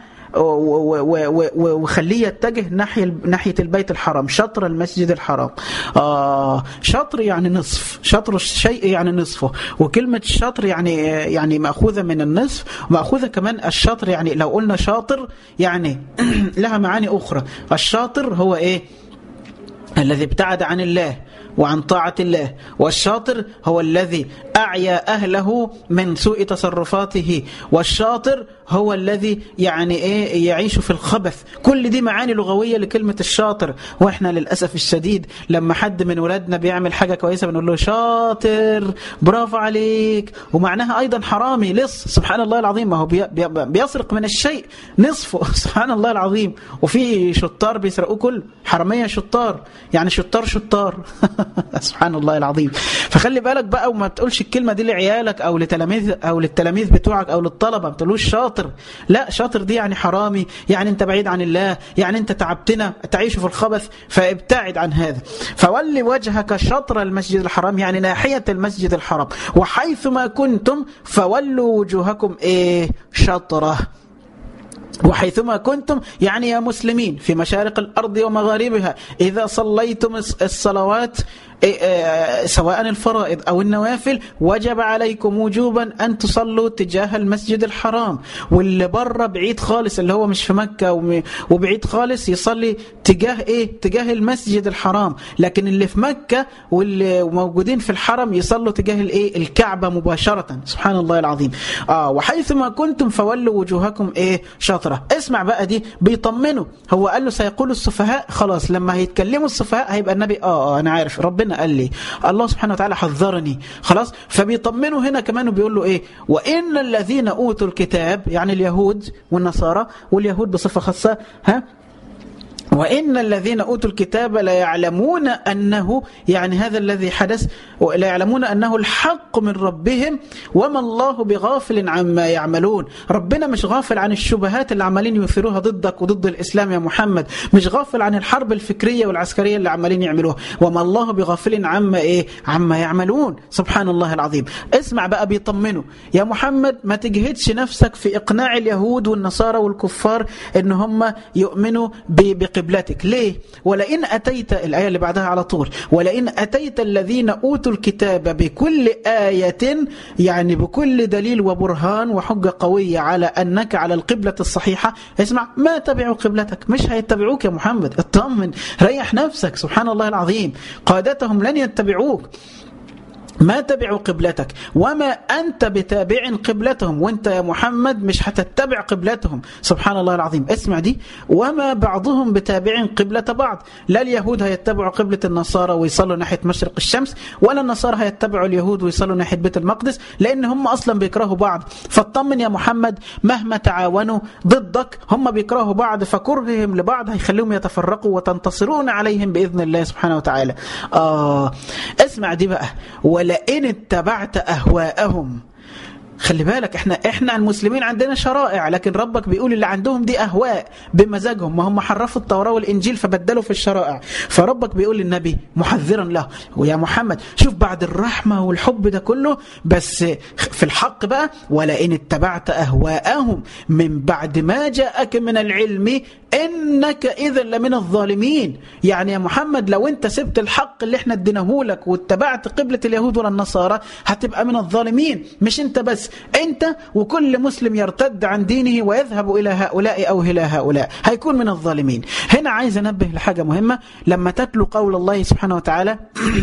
S1: وخليه يتجه ناحية ناحية البيت الحرام شطر المسجد الحرام آه شطر يعني نصف شطر الشيء يعني نصفه وكلمة شطر يعني يعني مأخوذة من النصف ومأخوذة كمان الشطر يعني لو قلنا شاطر يعني لها معاني أخرى الشاطر هو إيه الذي ابتعد عن الله وعن طاعة الله والشاطر هو الذي أعيا أهله من سوء تصرفاته والشاطر هو الذي يعني إيه يعيش في الخبث كل دي معاني لغوية لكلمة الشاطر وإحنا للأسف الشديد لما حد من ولادنا بيعمل حاجة كويسة بنقول له شاطر برافو عليك ومعناها أيضا حرامي لص سبحان الله العظيم ما هو بي بي بيسرق من الشيء نصفه سبحان الله العظيم وفي شطار بيسرقوه كل حرامية شطار يعني شطار شطار سبحان الله العظيم فخلي بالك بقى وما تقولش الكلمة دي لعيالك أو لتلاميذ أو للتلاميذ بتوعك أو للطلبة ما تقولوش شاطر لا شاطر دي يعني حرامي يعني أنت بعيد عن الله يعني أنت تعبتنا تعيش في الخبث فابتعد عن هذا فولي وجهك شطر المسجد الحرام يعني ناحية المسجد الحرام وحيثما كنتم فولوا وجوهكم إيه شطره وحيثما كنتم يعني يا مسلمين في مشارق الأرض ومغاربها إذا صليتم الصلوات سواء الفرائض أو النوافل وجب عليكم وجوبا أن تصلوا تجاه المسجد الحرام واللي بره بعيد خالص اللي هو مش في مكة وبعيد خالص يصلي تجاه إيه تجاه المسجد الحرام لكن اللي في مكة واللي موجودين في الحرم يصلوا تجاه الإيه الكعبة مباشرة سبحان الله العظيم آه وحيثما كنتم فولوا وجوهكم إيه شاطرة اسمع بقى دي بيطمنوا هو قال له سيقول السفهاء خلاص لما هيتكلموا السفهاء هيبقى النبي آه, آه أنا عارف ربنا قال لي الله سبحانه وتعالى حذرني خلاص فبيطمنوا هنا كمان وبيقول له ايه وان الذين اوتوا الكتاب يعني اليهود والنصارى واليهود بصفه خاصه ها وإن الذين أوتوا الكتاب لا يعلمون أنه يعني هذا الذي حدث لا يعلمون أنه الحق من ربهم وما الله بغافل عما يعملون ربنا مش غافل عن الشبهات اللي عمالين يثيروها ضدك وضد الإسلام يا محمد مش غافل عن الحرب الفكرية والعسكرية اللي عمالين يعملوها وما الله بغافل عما إيه عما يعملون سبحان الله العظيم اسمع بقى بيطمنوا يا محمد ما تجهدش نفسك في إقناع اليهود والنصارى والكفار إن هم يؤمنوا بقبلتك ليه ولئن أتيت الآية اللي بعدها على طول ولئن أتيت الذين أوتوا الكتاب بكل آية يعني بكل دليل وبرهان وحجة قوية على أنك على القبلة الصحيحة اسمع ما تبعوا قبلتك مش هيتبعوك يا محمد اطمن ريح نفسك سبحان الله العظيم قادتهم لن يتبعوك ما تبعوا قبلتك وما أنت بتابع قبلتهم وانت يا محمد مش هتتبع قبلتهم سبحان الله العظيم اسمع دي وما بعضهم بتابع قبلة بعض لا اليهود هيتبعوا قبلة النصارى ويصلوا ناحية مشرق الشمس ولا النصارى هيتبعوا اليهود ويصلوا ناحية بيت المقدس لأن هم أصلا بيكرهوا بعض فاطمن يا محمد مهما تعاونوا ضدك هم بيكرهوا بعض فكرههم لبعض هيخليهم يتفرقوا وتنتصرون عليهم بإذن الله سبحانه وتعالى آه اسمع دي بقى ولئن اتبعت أهواءهم خلي بالك احنا احنا المسلمين عندنا شرائع لكن ربك بيقول اللي عندهم دي اهواء بمزاجهم ما هم حرفوا التوراه والانجيل فبدلوا في الشرائع فربك بيقول للنبي محذرا له ويا محمد شوف بعد الرحمه والحب ده كله بس في الحق بقى ولئن اتبعت اهواءهم من بعد ما جاءك من العلم انك اذا لمن الظالمين يعني يا محمد لو انت سبت الحق اللي احنا اديناه لك واتبعت قبله اليهود ولا النصارى هتبقى من الظالمين مش انت بس انت وكل مسلم يرتد عن دينه ويذهب الى هؤلاء او الى هؤلاء هيكون من الظالمين هنا عايز انبه لحاجه مهمه لما تتلو قول الله سبحانه وتعالى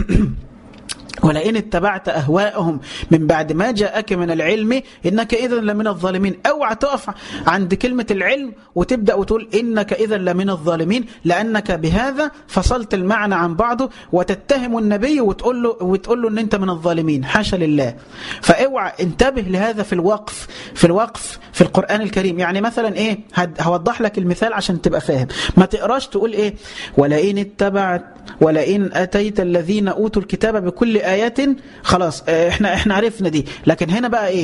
S1: ولئن اتبعت أهواءهم من بعد ما جاءك من العلم إنك إذا لمن الظالمين اوعى تقف عند كلمة العلم وتبدأ وتقول إنك إذا لمن الظالمين لأنك بهذا فصلت المعنى عن بعضه وتتهم النبي وتقول له, وتقول له إن أنت من الظالمين حاشا لله فاوعى انتبه لهذا في الوقف في الوقف في القرآن الكريم يعني مثلا إيه هوضح لك المثال عشان تبقى فاهم ما تقراش تقول إيه ولئن اتبعت ولئن أتيت الذين أوتوا الكتاب بكل آيات خلاص احنا احنا عرفنا دي لكن هنا بقى ايه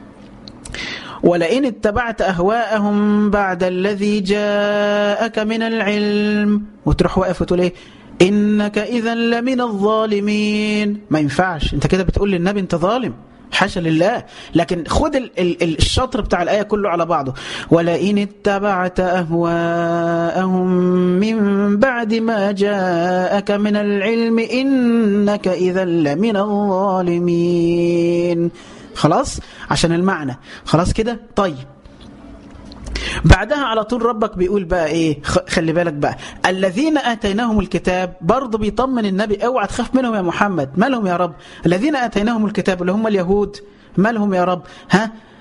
S1: ولئن اتبعت أهواءهم بعد الذي جاءك من العلم وتروح واقف وتقول ايه إنك إذا لمن الظالمين ما ينفعش انت كده بتقول للنبي انت ظالم حاشا لله لكن خد ال ال الشطر بتاع الآية كله على بعضه ولئن اتبعت أهواءهم من بعد ما جاءك من العلم إنك إذا لمن الظالمين خلاص عشان المعنى خلاص كده طيب بعدها على طول ربك بيقول بقى ايه خلي بالك بقى الذين اتيناهم الكتاب برضه بيطمن النبي اوعى تخاف منهم يا محمد مالهم يا رب الذين اتيناهم الكتاب اللي هم اليهود مالهم يا رب ها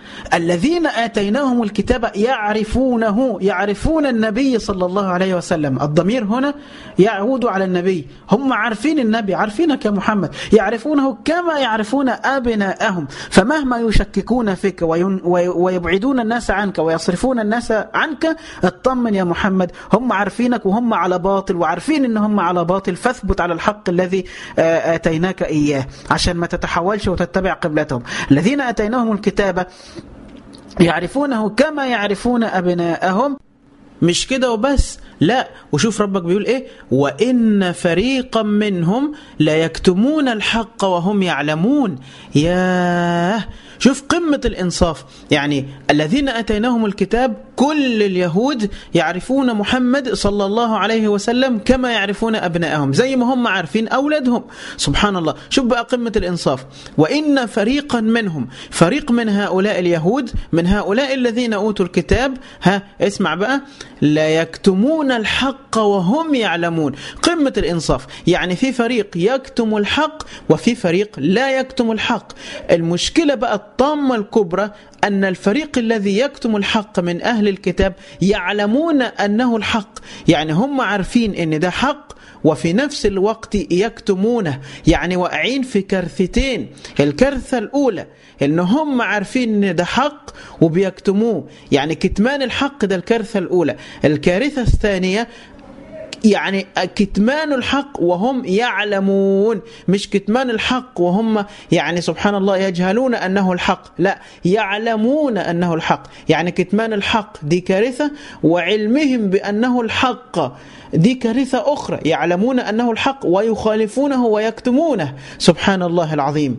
S1: الذين آتيناهم الكتاب يعرفونه يعرفون النبي صلى الله عليه وسلم الضمير هنا يعود على النبي هم عارفين النبي عارفينك يا محمد يعرفونه كما يعرفون أبناءهم فمهما يشككون فيك ويبعدون الناس عنك ويصرفون الناس عنك اطمن يا محمد هم عارفينك وهم على باطل وعارفين ان هم على باطل فاثبت على الحق الذي آتيناك إياه عشان ما تتحولش وتتبع قبلتهم الذين أتيناهم الكتاب يعرفونه كما يعرفون أبناءهم مش كده وبس لا وشوف ربك بيقول ايه وإن فريقا منهم لا يكتمون الحق وهم يعلمون ياه شوف قمة الإنصاف يعني الذين أتيناهم الكتاب كل اليهود يعرفون محمد صلى الله عليه وسلم كما يعرفون أبنائهم زي ما هم عارفين أولادهم سبحان الله شوف بقى قمة الإنصاف وإن فريقا منهم فريق من هؤلاء اليهود من هؤلاء الذين أوتوا الكتاب ها اسمع بقى لا يكتمون الحق وهم يعلمون قمة الإنصاف يعني في فريق يكتم الحق وفي فريق لا يكتم الحق المشكلة بقى الطامة الكبرى أن الفريق الذي يكتم الحق من أهل الكتاب يعلمون أنه الحق يعني هم عارفين أن ده حق وفي نفس الوقت يكتمونه يعني واقعين في كارثتين الكارثة الأولى ان هم عارفين ان ده حق وبيكتموه يعني كتمان الحق ده الكارثة الأولى الكارثة الثانية يعني كتمان الحق وهم يعلمون مش كتمان الحق وهم يعني سبحان الله يجهلون أنه الحق لا يعلمون أنه الحق يعني كتمان الحق دي كارثة وعلمهم بأنه الحق دي كارثة أخرى يعلمون أنه الحق ويخالفونه ويكتمونه سبحان الله العظيم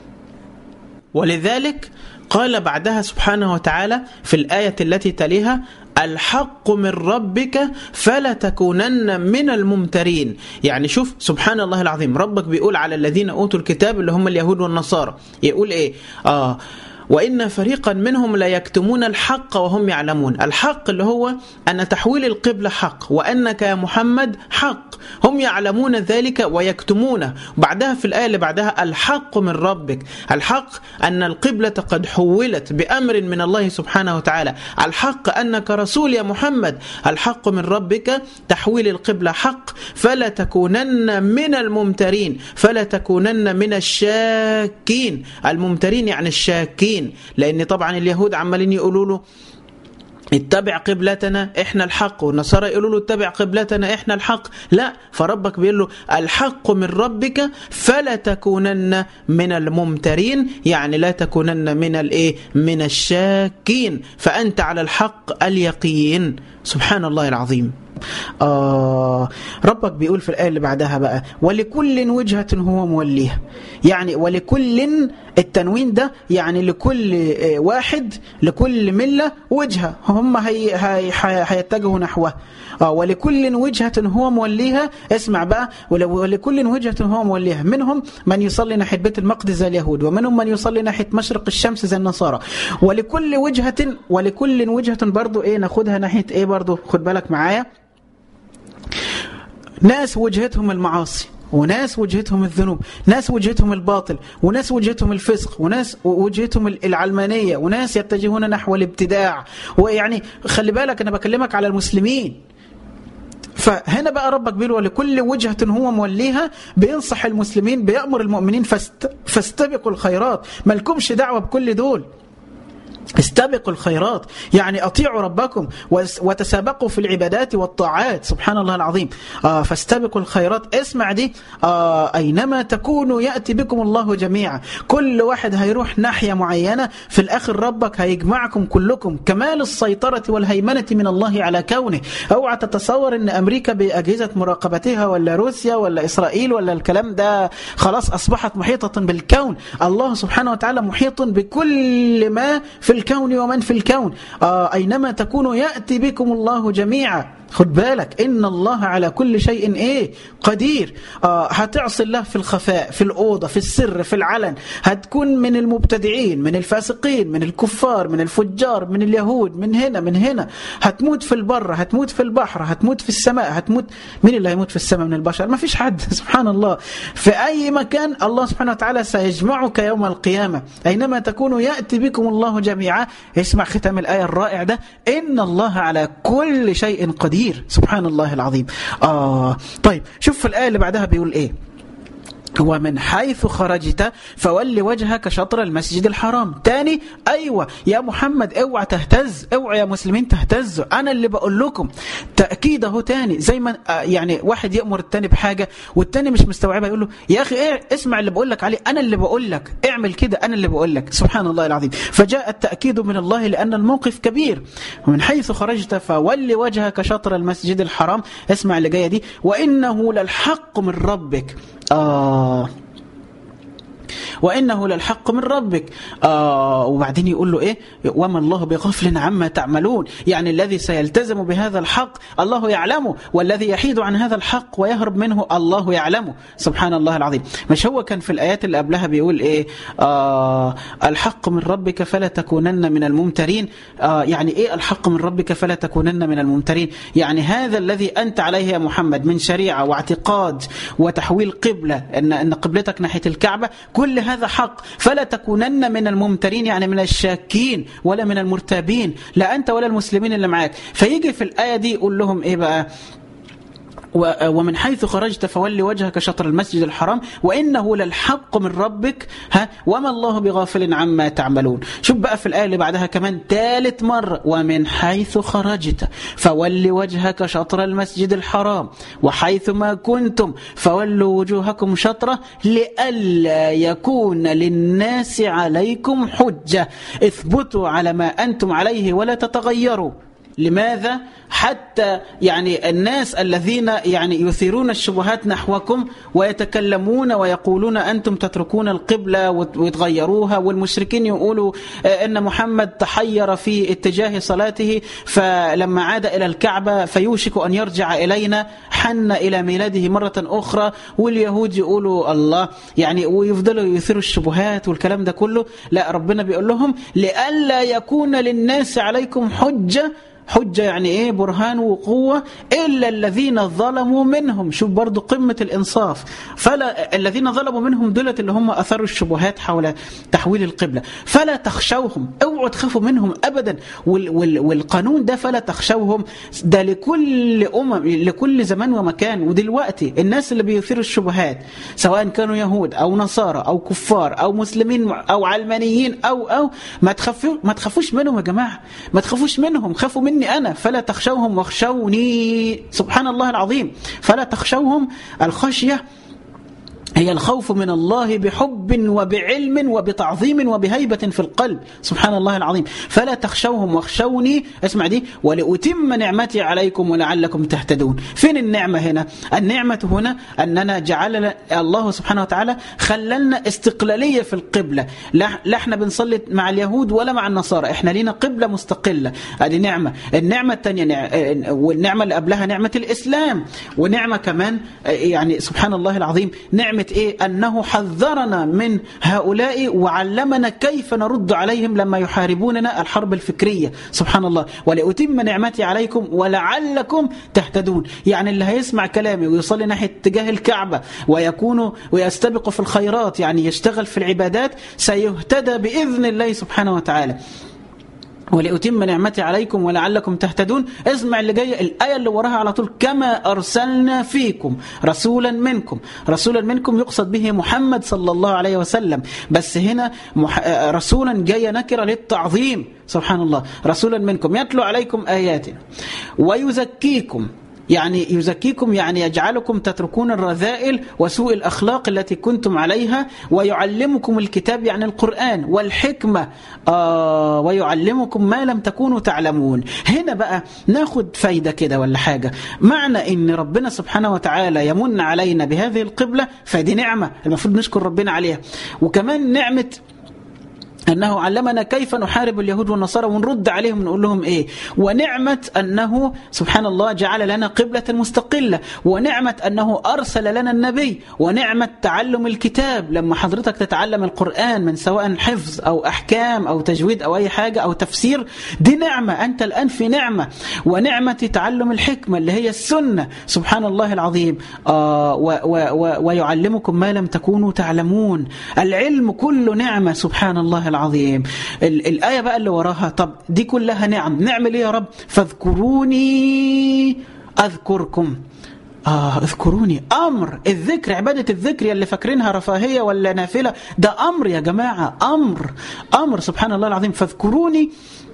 S1: ولذلك قال بعدها سبحانه وتعالى في الآية التي تليها الحق من ربك فلا تكونن من الممترين يعني شوف سبحان الله العظيم ربك بيقول على الذين أوتوا الكتاب اللي هم اليهود والنصارى يقول إيه آه وإن فريقا منهم لا يكتمون الحق وهم يعلمون الحق اللي هو أن تحويل القبلة حق وأنك يا محمد حق هم يعلمون ذلك ويكتمونه بعدها في الآية اللي بعدها الحق من ربك الحق أن القبلة قد حولت بأمر من الله سبحانه وتعالى الحق أنك رسول يا محمد الحق من ربك تحويل القبلة حق فلا تكونن من الممترين فلا تكونن من الشاكين الممترين يعني الشاكين لأن طبعا اليهود عمالين يقولوا له اتبع قبلتنا احنا الحق والنصارى يقولوا له اتبع قبلتنا احنا الحق لا فربك بيقول له الحق من ربك فلا تكونن من الممترين يعني لا تكونن من الايه من الشاكين فانت على الحق اليقين سبحان الله العظيم آه ربك بيقول في الآية اللي بعدها بقى ولكل وجهة هو موليها يعني ولكل التنوين ده يعني لكل واحد لكل ملة وجهة هم هي هي هيتجهوا نحوها آه ولكل وجهة هو موليها اسمع بقى ولكل وجهة هو موليها منهم من يصلي ناحية بيت المقدس زي اليهود ومنهم من يصلي ناحية مشرق الشمس زي النصارى ولكل وجهة ولكل وجهة برضو ايه ناخدها ناحية ايه برضو خد بالك معايا ناس وجهتهم المعاصي وناس وجهتهم الذنوب ناس وجهتهم الباطل وناس وجهتهم الفسق وناس وجهتهم العلمانية وناس يتجهون نحو الابتداع ويعني خلي بالك أنا بكلمك على المسلمين فهنا بقى ربك بيقول ولكل وجهة هو موليها بينصح المسلمين بيأمر المؤمنين فاست فاستبقوا الخيرات مالكمش دعوة بكل دول استبقوا الخيرات يعني أطيعوا ربكم وتسابقوا في العبادات والطاعات سبحان الله العظيم آه فاستبقوا الخيرات اسمع دي آه أينما تكونوا يأتي بكم الله جميعا كل واحد هيروح ناحية معينة في الآخر ربك هيجمعكم كلكم كمال السيطرة والهيمنة من الله على كونه اوعى تتصور ان أمريكا بأجهزة مراقبتها ولا روسيا ولا إسرائيل ولا الكلام ده خلاص أصبحت محيطة بالكون الله سبحانه وتعالى محيط بكل ما في الكون ومن في الكون آه أينما تكونوا يأتي بكم الله جميعا خد بالك إن الله على كل شيء إيه قدير آه هتعصي الله في الخفاء في الأوضة في السر في العلن هتكون من المبتدعين من الفاسقين من الكفار من الفجار من اليهود من هنا من هنا هتموت في البر هتموت في البحر هتموت في السماء هتموت مين اللي هيموت في السماء من البشر ما فيش حد سبحان الله في أي مكان الله سبحانه وتعالى سيجمعك يوم القيامة أينما تكونوا يأتي بكم الله جميعا اسمع ختام الآية الرائع ده إن الله على كل شيء قدير سبحان الله العظيم آه طيب شوف في الآية اللي بعدها بيقول إيه ومن حيث خرجت فول وجهك شطر المسجد الحرام تاني أيوة يا محمد اوعى تهتز اوعى يا مسلمين تهتزوا أنا اللي بقول لكم تأكيد اهو تاني زي ما يعني واحد يأمر التاني بحاجة والتاني مش مستوعبها يقول له يا أخي إيه اسمع اللي بقول لك عليه أنا اللي بقول لك اعمل كده أنا اللي بقول لك سبحان الله العظيم فجاء التأكيد من الله لأن الموقف كبير ومن حيث خرجت فول وجهك شطر المسجد الحرام اسمع اللي جاية دي وإنه للحق من ربك آه وإنه للحق من ربك آه وبعدين يقول له إيه وما الله بغفل عما تعملون يعني الذي سيلتزم بهذا الحق الله يعلمه والذي يحيد عن هذا الحق ويهرب منه الله يعلمه سبحان الله العظيم مش هو كان في الآيات اللي قبلها بيقول إيه آه الحق من ربك فلا تكونن من الممترين آه يعني إيه الحق من ربك فلا تكونن من الممترين يعني هذا الذي أنت عليه يا محمد من شريعة واعتقاد وتحويل قبلة أن, أن قبلتك ناحية الكعبة كل هذا حق فلا تكونن من الممترين يعني من الشاكين ولا من المرتابين لا أنت ولا المسلمين اللي معاك فيجي في الآية دي يقول لهم إيه بقى ومن حيث خرجت فول وجهك شطر المسجد الحرام وإنه للحق من ربك ها وما الله بغافل عما تعملون شوف بقى في الآية اللي بعدها كمان ثالث مرة ومن حيث خرجت فول وجهك شطر المسجد الحرام وحيث ما كنتم فولوا وجوهكم شطرة لئلا يكون للناس عليكم حجة اثبتوا على ما أنتم عليه ولا تتغيروا لماذا حتى يعني الناس الذين يعني يثيرون الشبهات نحوكم ويتكلمون ويقولون أنتم تتركون القبلة وتغيروها والمشركين يقولوا أن محمد تحير في اتجاه صلاته فلما عاد إلى الكعبة فيوشك أن يرجع إلينا حن إلى ميلاده مرة أخرى واليهود يقولوا الله يعني ويفضلوا يثيروا الشبهات والكلام ده كله لا ربنا بيقول لهم لئلا يكون للناس عليكم حجة حجة يعني ايه برهان وقوة إلا الذين ظلموا منهم شوف برضو قمة الإنصاف فلا الذين ظلموا منهم دولت اللي هم أثروا الشبهات حول تحويل القبلة فلا تخشوهم اوعوا تخافوا منهم أبدا وال وال والقانون ده فلا تخشوهم ده لكل أمم لكل زمان ومكان ودلوقتي الناس اللي بيثيروا الشبهات سواء كانوا يهود أو نصارى أو كفار أو مسلمين أو علمانيين أو أو ما تخافوا ما تخافوش منهم يا جماعة ما تخافوش منهم خافوا مني أنا فلا تخشوهم واخشوني سبحان الله العظيم فلا تخشوهم الخشية هي الخوف من الله بحب وبعلم وبتعظيم وبهيبة في القلب سبحان الله العظيم فلا تخشوهم واخشوني اسمع دي ولأتم نعمتي عليكم ولعلكم تهتدون فين النعمة هنا النعمة هنا أننا جعل الله سبحانه وتعالى خللنا استقلالية في القبلة لا احنا بنصلي مع اليهود ولا مع النصارى احنا لينا قبلة مستقلة هذه نعمة النعمة الثانية والنعمة اللي قبلها نعمة الإسلام ونعمة كمان يعني سبحان الله العظيم نعمة نعمة إيه؟ أنه حذرنا من هؤلاء وعلمنا كيف نرد عليهم لما يحاربوننا الحرب الفكرية سبحان الله ولأتم نعمتي عليكم ولعلكم تهتدون يعني اللي هيسمع كلامي ويصلي ناحية اتجاه الكعبة ويكون ويستبق في الخيرات يعني يشتغل في العبادات سيهتدى بإذن الله سبحانه وتعالى ولأتم نعمتي عليكم ولعلكم تهتدون اسمع اللي جاي الآية اللي وراها على طول كما أرسلنا فيكم رسولا منكم رسولا منكم يقصد به محمد صلى الله عليه وسلم بس هنا مح... رسولا جاية نكرة للتعظيم سبحان الله رسولا منكم يتلو عليكم آياتنا ويزكيكم يعني يزكيكم يعني يجعلكم تتركون الرذائل وسوء الأخلاق التي كنتم عليها ويعلمكم الكتاب يعني القرآن والحكمة آه ويعلمكم ما لم تكونوا تعلمون هنا بقى ناخد فايدة كده ولا حاجة معنى ان ربنا سبحانه وتعالى يمن علينا بهذه القبلة فدي نعمة المفروض نشكر ربنا عليها وكمان نعمة أنه علمنا كيف نحارب اليهود والنصارى ونرد عليهم نقول لهم إيه ونعمة أنه سبحان الله جعل لنا قبلة مستقلة ونعمة أنه أرسل لنا النبي ونعمة تعلم الكتاب لما حضرتك تتعلم القرآن من سواء حفظ أو أحكام أو تجويد أو أي حاجة أو تفسير دي نعمة أنت الآن في نعمة ونعمة تعلم الحكمة اللي هي السنة سبحان الله العظيم آه و و و ويعلمكم ما لم تكونوا تعلمون العلم كله نعمة سبحان الله العظيم ال الآية بقى اللي وراها طب دي كلها نعم نعمل إيه يا رب فاذكروني أذكركم آه اذكروني أمر الذكر عبادة الذكر اللي فاكرينها رفاهية ولا نافلة ده أمر يا جماعة أمر أمر سبحان الله العظيم فاذكروني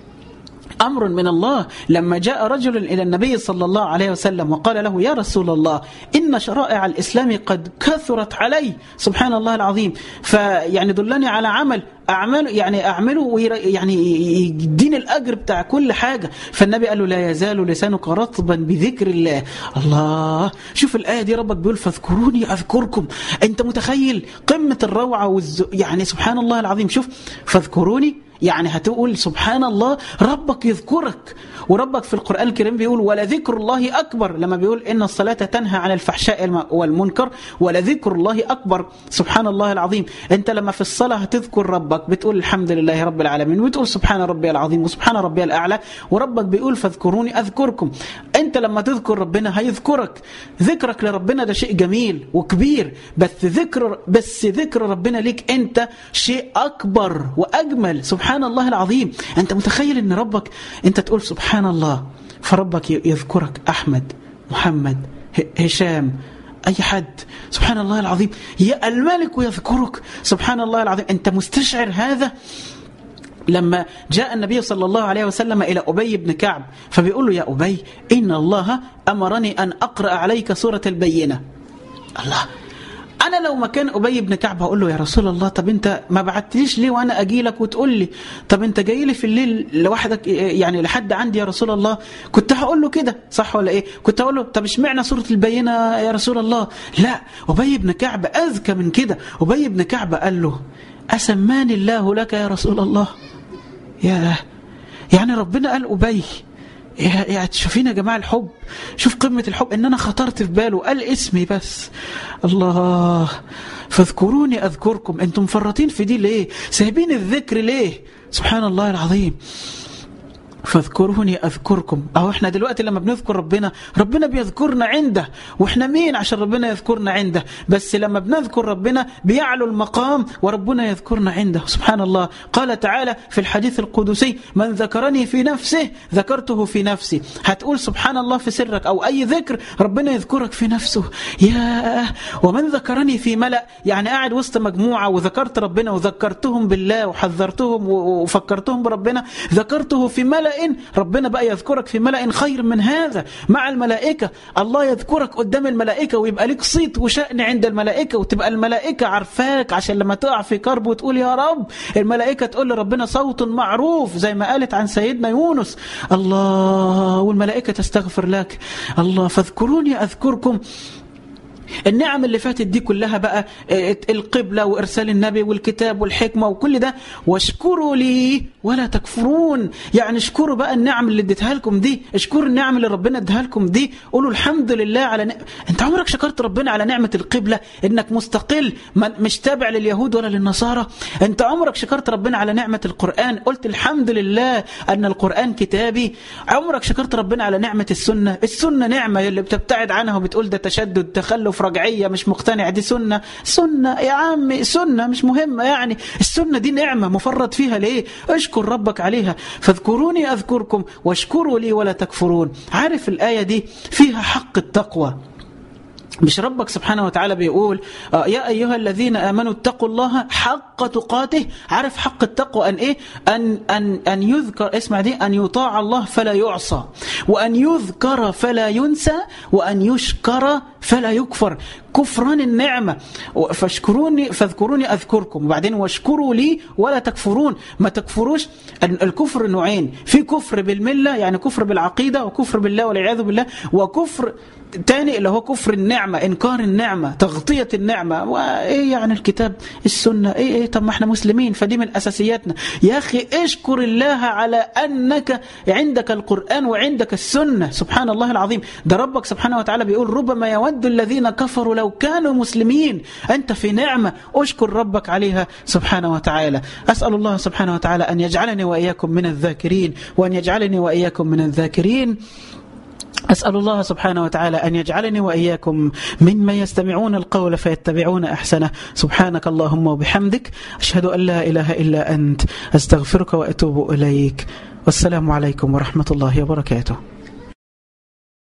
S1: أمر من الله لما جاء رجل إلى النبي صلى الله عليه وسلم وقال له يا رسول الله إن شرائع الإسلام قد كثرت علي سبحان الله العظيم فيعني دلني على عمل أعمل يعني أعمله يعني يديني الأجر بتاع كل حاجة فالنبي قال له لا يزال لسانك رطبا بذكر الله الله شوف الآية دي ربك بيقول فاذكروني أذكركم أنت متخيل قمة الروعة والز... يعني سبحان الله العظيم شوف فاذكروني يعني هتقول سبحان الله ربك يذكرك وربك في القرآن الكريم بيقول ولذكر الله أكبر لما بيقول إن الصلاة تنهى عن الفحشاء والمنكر ولذكر الله أكبر سبحان الله العظيم أنت لما في الصلاة هتذكر ربك بتقول الحمد لله رب العالمين وتقول سبحان ربي العظيم وسبحان ربي الأعلى وربك بيقول فاذكروني أذكركم أنت لما تذكر ربنا هيذكرك ذكرك لربنا ده شيء جميل وكبير بس ذكر بس ذكر ربنا ليك أنت شيء أكبر وأجمل سبحان الله العظيم أنت متخيل أن ربك أنت تقول سبحان الله فربك يذكرك أحمد محمد هشام أي حد سبحان الله العظيم يا الملك يذكرك سبحان الله العظيم أنت مستشعر هذا لما جاء النبي صلى الله عليه وسلم إلى أبي بن كعب فبيقول له يا أبي إن الله أمرني أن أقرأ عليك سورة البينة الله انا لو مكان ابي بن كعب هقول له يا رسول الله طب انت ما بعتليش ليه وانا اجي لك وتقول لي طب انت جاي لي في الليل لوحدك يعني لحد عندي يا رسول الله كنت هقول له كده صح ولا ايه كنت هقول له طب اشمعنى سوره البينه يا رسول الله لا ابي بن كعب اذكى من كده ابي بن كعب قال له اسماني الله لك يا رسول الله يا يعني ربنا قال ابي يعني شوفين يا جماعة الحب شوف قمة الحب ان انا خطرت في باله قال اسمي بس الله فاذكروني اذكركم انتم مفرطين في دي ليه سايبين الذكر ليه سبحان الله العظيم فاذكروني اذكركم اهو احنا دلوقتي لما بنذكر ربنا ربنا بيذكرنا عنده واحنا مين عشان ربنا يذكرنا عنده بس لما بنذكر ربنا بيعلو المقام وربنا يذكرنا عنده سبحان الله قال تعالى في الحديث القدسي من ذكرني في نفسه ذكرته في نفسي هتقول سبحان الله في سرك او اي ذكر ربنا يذكرك في نفسه يا ومن ذكرني في ملأ يعني قاعد وسط مجموعة وذكرت ربنا وذكرتهم بالله وحذرتهم وفكرتهم بربنا ذكرته في ملأ ربنا بقى يذكرك في ملأ خير من هذا مع الملائكة الله يذكرك قدام الملائكة ويبقى لك صيت وشأن عند الملائكة وتبقى الملائكة عارفاك عشان لما تقع في كرب وتقول يا رب الملائكة تقول لربنا صوت معروف زي ما قالت عن سيدنا يونس الله والملائكة تستغفر لك الله فاذكروني أذكركم النعم اللي فاتت دي كلها بقى القبلة وإرسال النبي والكتاب والحكمة وكل ده واشكروا لي ولا تكفرون يعني اشكروا بقى النعم اللي اديتها لكم دي اشكروا النعم اللي ربنا اديها لكم دي قولوا الحمد لله على ن... انت عمرك شكرت ربنا على نعمة القبلة انك مستقل مش تابع لليهود ولا للنصارى انت عمرك شكرت ربنا على نعمة القرآن قلت الحمد لله ان القرآن كتابي عمرك شكرت ربنا على نعمة السنة السنة نعمة اللي بتبتعد عنها وبتقول ده تشدد تخلف رجعية مش مقتنع دي سنة سنة يا عمي سنة مش مهمة يعني السنة دي نعمة مفرط فيها ليه اشكر ربك عليها فاذكروني أذكركم واشكروا لي ولا تكفرون عارف الآية دي فيها حق التقوى مش ربك سبحانه وتعالى بيقول آه يا أيها الذين آمنوا اتقوا الله حق تقاته عارف حق التقوى أن إيه أن, أن, أن يذكر اسمع دي أن يطاع الله فلا يعصى وأن يذكر فلا ينسى وأن يشكر فلا يكفر كفران النعمة فاشكروني فاذكروني أذكركم وبعدين واشكروا لي ولا تكفرون ما تكفروش الكفر نوعين في كفر بالملة يعني كفر بالعقيدة وكفر بالله والعياذ بالله وكفر تاني اللي هو كفر النعمة إنكار النعمة تغطية النعمة وإيه يعني الكتاب السنة إيه إيه طب ما إحنا مسلمين فدي من أساسياتنا يا أخي اشكر الله على أنك عندك القرآن وعندك السنة سبحان الله العظيم ده ربك سبحانه وتعالى بيقول ربما يود الذين كفروا لو كانوا مسلمين أنت في نعمة أشكر ربك عليها سبحانه وتعالى أسأل الله سبحانه وتعالى أن يجعلني وإياكم من الذاكرين وأن يجعلني وإياكم من الذاكرين أسأل الله سبحانه وتعالى أن يجعلني وإياكم ممن يستمعون القول فيتبعون أحسنه سبحانك اللهم وبحمدك أشهد أن لا إله إلا أنت أستغفرك وأتوب إليك والسلام عليكم ورحمة الله وبركاته